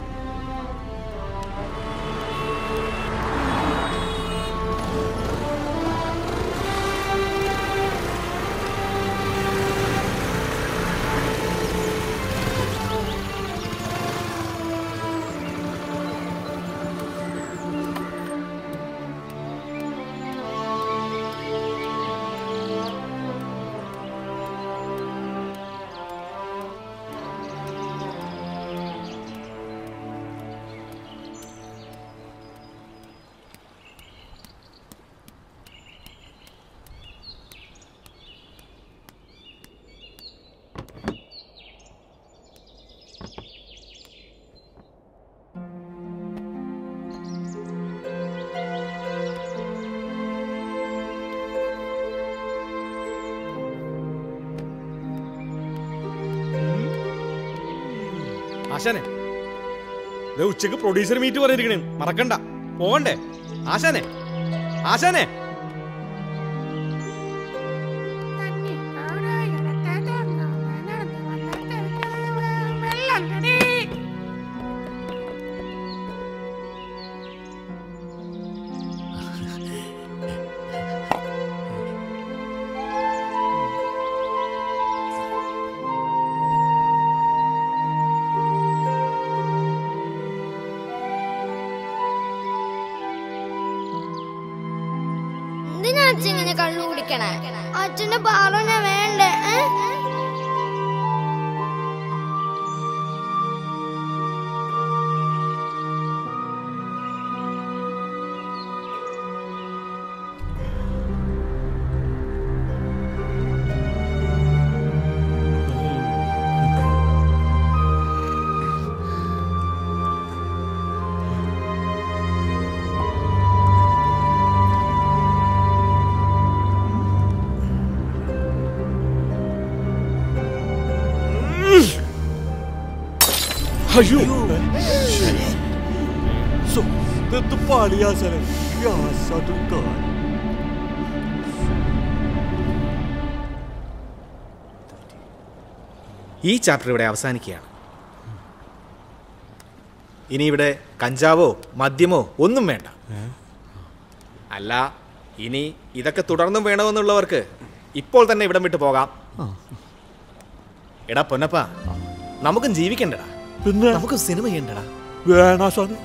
ആശാനെ ദേ ഉച്ചക്ക് പ്രൊഡ്യൂസർ മീറ്റ് പറഞ്ഞിരിക്കണേ മറക്കണ്ട പോകണ്ടേ ആശാനെ ആശാനെ എന്തിനാ അച്ഛൻ ഇങ്ങനെ കള്ളു കുടിക്കണേ അച്ഛന്റെ പാറുവിനെ വേണ്ടേ ഏ? അയ്യോ എന്ത് പാടിയാസനെ ഈ ചാപ്റ്റർ ഇവിടെ അവസാനിക്കുകയാണ് ഇനി ഇവിടെ കഞ്ചാവോ മദ്യമോ ഒന്നും വേണ്ട അല്ല ഇനി ഇതൊക്കെ തുടർന്നും വേണമെന്നുള്ളവർക്ക് ഇപ്പോൾ തന്നെ ഇവിടം വിട്ടു പോകാം എടാ പൊന്നപ്പ നമുക്കും ജീവിക്കണ്ടടാ പിന്നെ നമുക്ക് സിനിമ ചെയ്യണ്ടടാ വേണാസാനെ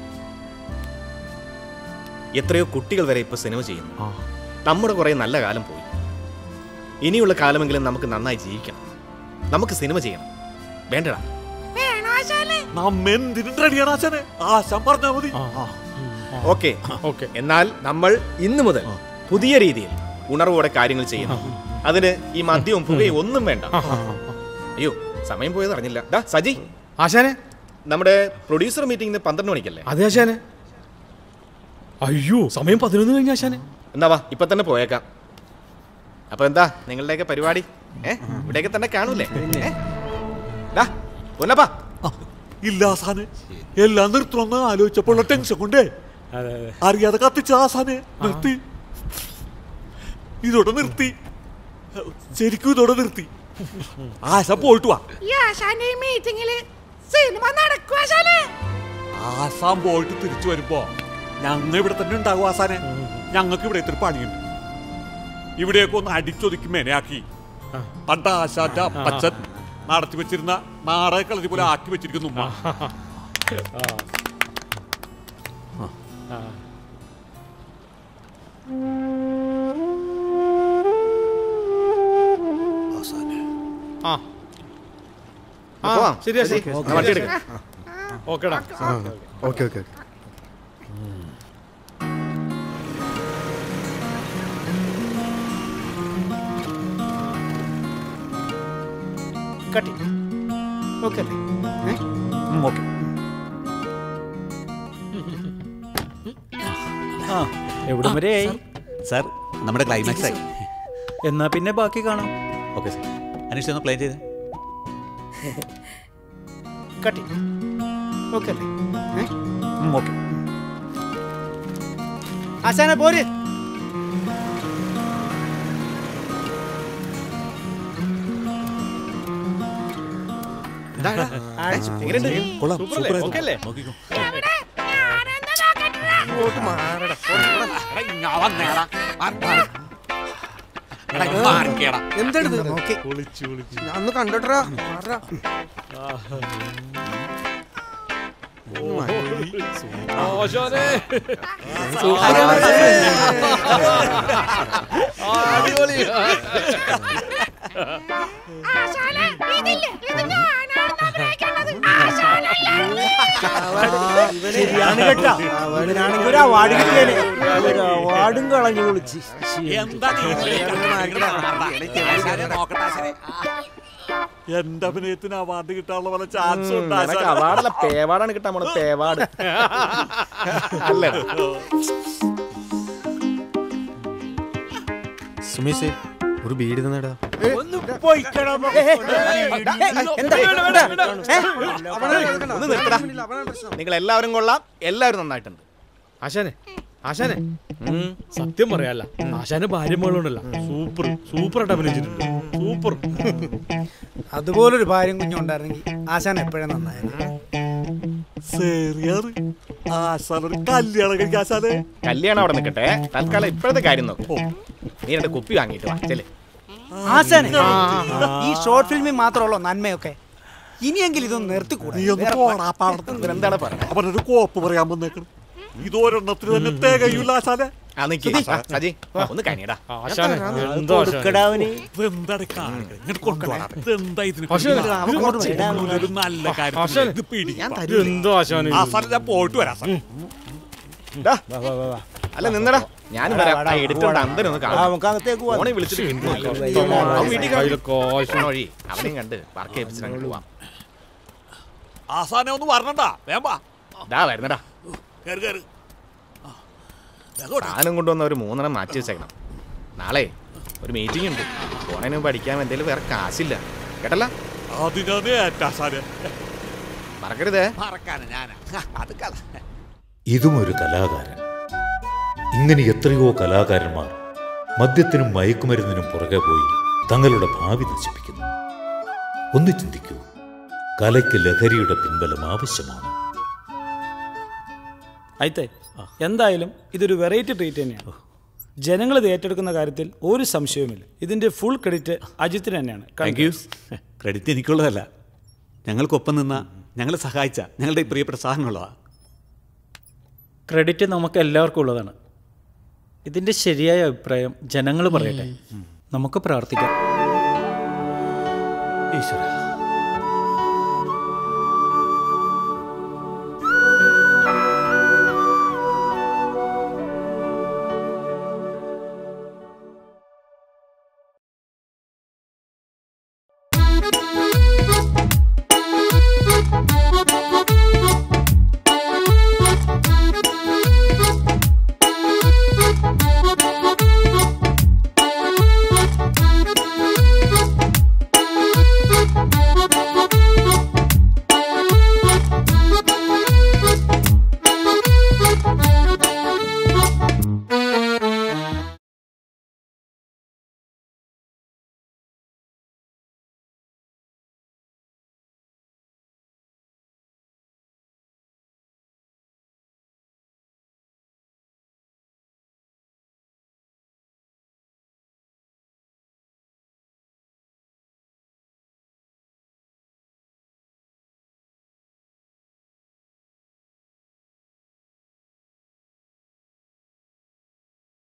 എത്രയോ കുട്ടികൾ വരെ ഇപ്പൊ സിനിമ ചെയ്യുന്നു നമ്മുടെ കുറെ നല്ല കാലം പോയി ഇനിയുള്ള കാലമെങ്കിലും നമുക്ക് നന്നായി ജീവിക്കണം നമുക്ക് സിനിമ ചെയ്യണം വേണ്ടടാ വേണോ ആശാനെ നമ്മ എന്തിനും റെഡിയാണ് ആശാനെ ആശാൻ പറഞ്ഞാ മതി ഓക്കെ ഓക്കെ എന്നാൽ നമ്മൾ ഇന്നു മുതൽ പുതിയ രീതിയിൽ ഉണർവോടെ കാര്യങ്ങൾ ചെയ്യണം അതിന് ഈ മദ്യവും പുകയും ഒന്നും വേണ്ട അയ്യോ സമയം പോയത് അറിഞ്ഞില്ല ഡാ സജി ആശാനെ നമ്മുടെ പ്രൊഡ്യൂസർ മീറ്റിംഗ് പന്ത്രണ്ട് മണിക്കല്ലേ അതെ ആശാനെ അയ്യോ സമയം പതിനൊന്ന് കഴിഞ്ഞ ആശാനെ എന്നാ വാ ഇപ്പൊ തന്നെ പോയേക്കാം അപ്പൊ എന്താ നിങ്ങളുടെയൊക്കെ പരിപാടി ഏ ഇവിടെയൊക്കെ തന്നെ കാണൂലേ ഏ? ഡാ, പൊന്നപ്പാ ഇല്ല ആസാനെ എല്ലാം നിർത്തണമെന്ന് ആലോചിച്ചപ്പോൾ ടെൻഷൻ കൊണ്ടേ അറിയാതെ കത്തിച്ച ആസാനെ നിർത്തി ഇതോടെ നിർത്തി ശരിക്കും ഇതോടെ നിർത്തി ആശ പോയിട്ട് വാ ഈ ആശാന്റെ ഈ മീറ്റിംഗില് സിനിമ നടക്കും ആശാനെ ആസാം പോയിട്ട് തിരിച്ചു വരുമ്പോ ഞങ്ങ ഇവിടെ തന്നെ ഉണ്ടാകും ആസാനെ ഞങ്ങൾക്ക് ഇവിടെ ഇത്തിരി പണിയുണ്ട് ഇവിടെയൊക്കെ ഒന്ന് അടിച്ചൊതുക്കി മെനയാക്കി പണ്ട് ആശാന്റെ അപ്പച്ചൻ നടത്തി വെച്ചിരുന്ന നാടക കളരി പോലെ ആക്കി വെച്ചിരിക്കുന്നു ഉമ്മ. ആ ആ, പോവാം. ശരിയാ ശരി. ശരി എന്നാ വണ്ടി എടുക്ക്. ഓക്കേടാ ഓക്കെ ഓക്കെ കട്ടി ഓക്കെ അല്ലേ ഏ? ഓക്കെ ആ എവിടം വരെ ആയി സാർ നമ്മുടെ ക്ലൈമാക്സ് ആയി എന്നാ പിന്നെ ബാക്കി കാണാം ഓക്കെ സാർ അനീഷ് ഒന്ന് പ്ലേ ചെയ്ത് കട്ടി ഓക്കെ അല്ലേ ഏ? ഓക്കെ ആശാനെ പോര് ഡാ, ഡാ. ഏ, എങ്ങനെയുണ്ട്? കൊള്ളാം, സൂപ്പർ അല്ലേ? സൂപ്പർ ഓക്കെ അല്ലേ? നോക്കിക്കോ ഇങ്ങോട്ട് മാറടാ. എന്തെടുത്ത് നോക്കി അന്ന് കണ്ടിട്ടാ ആശാനെ ഇതില്ലേ ഇത് ഞാനാണ് അഭിനയിക്കേണ്ടത് ആശാനല്ലേ ശരിയാണ് കേട്ടാ അവനാണെങ്കിൽ ഒരു അവാർഡ് കിട്ടിയാലേ ഒരു അവാർഡും കളഞ്ഞു വിളിച്ച് എന്താ എന്റെ അഭിനയത്തിന് അവാർഡ് കിട്ടാനുള്ള പോലെ ചാൻസ് ഉണ്ട് നിനക്ക് ആശാനെ. അവാർഡല്ല പേവാടാണ് കിട്ടാൻ പോണത് പേവാട് അല്ലേ സുമേഷ് ഒരു ബീഡി തന്നെടാ ഒന്ന് പോയിക്കണം ഒന്ന് നിർത്തടാ നിങ്ങൾ എല്ലാവരും കൊള്ളാം എല്ലാവരും നന്നായിട്ടുണ്ട് ആശാനെ ആശാനെ സത്യം പറയാല്ല ആശാന് ഭാര്യ മകളുണ്ടല്ല സൂപ്പർ സൂപ്പർ ആയിട്ട് അഭിനയിച്ചിട്ടുണ്ട് സൂപ്പർ അതുപോലൊരു ഭാര്യയും കുഞ്ഞും ഉണ്ടായിരുന്നെങ്കിൽ ആശാൻ എപ്പോഴും നന്നായിരുന്നു ശരിയാണ് ആശാനൊരു കല്യാണം കഴിക്കാൻ ആശാനെ കല്യാണം അവിടെ നിൽക്കട്ടെ തൽക്കാലം ഇപ്പോഴത്തെ കാര്യം നോക്കും നീ രണ്ട് കുപ്പി വാങ്ങിയിട്ട് വാ ചെല്ലേ ആശാനെ ഈ ഷോർട്ട് ഫിലിമിൽ മാത്രമുള്ളൂ നന്മയൊക്കെ ഇനിയെങ്കിലും ഇതൊന്ന് നിർത്തിക്കൂടെ നീ ഒന്ന് വേറെ പോടാ പാടത്ത് എന്താണ് പറയുന്നത് അവനൊരു കോപ്പ് പറയാൻ വന്നേക്കണം ഇതൊരെണ്ണത്തിന് തന്നെ തികയൂല ആശാനെ ആ നിക്ക് ആ, സജി ഒന്ന് കനിയടാ ആശാനെ, എന്തോ ആശാനെ. ഇതെന്താണ് കാണിക്കുന്നത്? ഇങ്ങോട്ട് കൊണ്ടുവാടാ. ഇതെന്താ ഇതിന് ആശാനെ, പിടിക്കുന്നത്? ഇത് കുറച്ച് ഇടാൻ മുന്നിൽ ഒരു നല്ല കാര്യം ആശാനെ, ഇത് പിടി. ഞാൻ തരില്ല. എന്തോ ആശാനെ ഇത്? ആ, സാറേ, ഞാൻ പോയിട്ട് വരാം സാർ ഡാ. അല്ല നിന്നടാ ഞാൻ വാടാ, വരാം വാടാ, ആ എടുത്തോണ്ട് പോവാടാ. അന്തരം ഒന്ന് ആ, നമുക്ക് അകത്തേക്ക് പോവാം. ഫോണിൽ വിളിച്ചിട്ട് കിട്ടുന്നില്ല. ഉം. അവൻ വീട്ടിൽ കയ്യിലെ കാശ്. കാണും. വഴി അവനെയും കണ്ട് വർക്ക് ചെയ്യിപ്പിച്ചിട്ട് അങ്ങ് പോവാം ആസാനെ ഒന്ന് വരണണ്ടാ വേമ്പാ ഡാ വരുന്നടാ കയറി കയറി താനും കൊണ്ടുവന്ന ഒരു മൂന്നെണ്ണം മാറ്റി വെച്ചേക്കണം നാളെ ഒരു മീറ്റിംഗ് ഉണ്ട് പോണതിന് മുമ്പ് അടിക്കാൻ എന്തെങ്കിലും വേറെ കാശില്ല കേട്ടല്ല അതിനെ ഏറ്റാസാനെ മറക്കരുതേ മറക്കാനാ ഞാനാ ഹ, അത് കള ഇതും ഒരു കലാകാരൻ ഇങ്ങനെ എത്രയോ കലാകാരന്മാർ മദ്യത്തിനും മയക്കുമരുന്നിനും പുറകെ പോയി തങ്ങളുടെ ഭാവി നശിപ്പിക്കുന്നു ഒന്ന് ചിന്തിക്കൂ കലയ്ക്ക് ലഹരിയുടെ പിൻബലം ആവശ്യമാണ് അയത്തെ എന്തായാലും ഇതൊരു വെറൈറ്റി ട്രീറ്റ് തന്നെയാണ് ജനങ്ങൾ ഇത് ഏറ്റെടുക്കുന്ന കാര്യത്തിൽ ഒരു സംശയവുമില്ല ഇതിന്റെ ഫുൾ ക്രെഡിറ്റ് അജിത്തിന് തന്നെയാണ് താങ്ക് യു ക്രെഡിറ്റ് എനിക്കുള്ളതല്ല ഞങ്ങൾക്കൊപ്പം നിന്ന ഞങ്ങളെ സഹായിച്ച ഞങ്ങളുടെ ഈ പ്രിയപ്പെട്ട സാധനമുള്ളതാ ക്രെഡിറ്റ് നമുക്ക് എല്ലാവർക്കും ഉള്ളതാണ് ഇതിന്റെ ശരിയായ അഭിപ്രായം ജനങ്ങൾ പറയട്ടെ നമുക്ക് പ്രാർത്ഥിക്കാം ഈശ്വര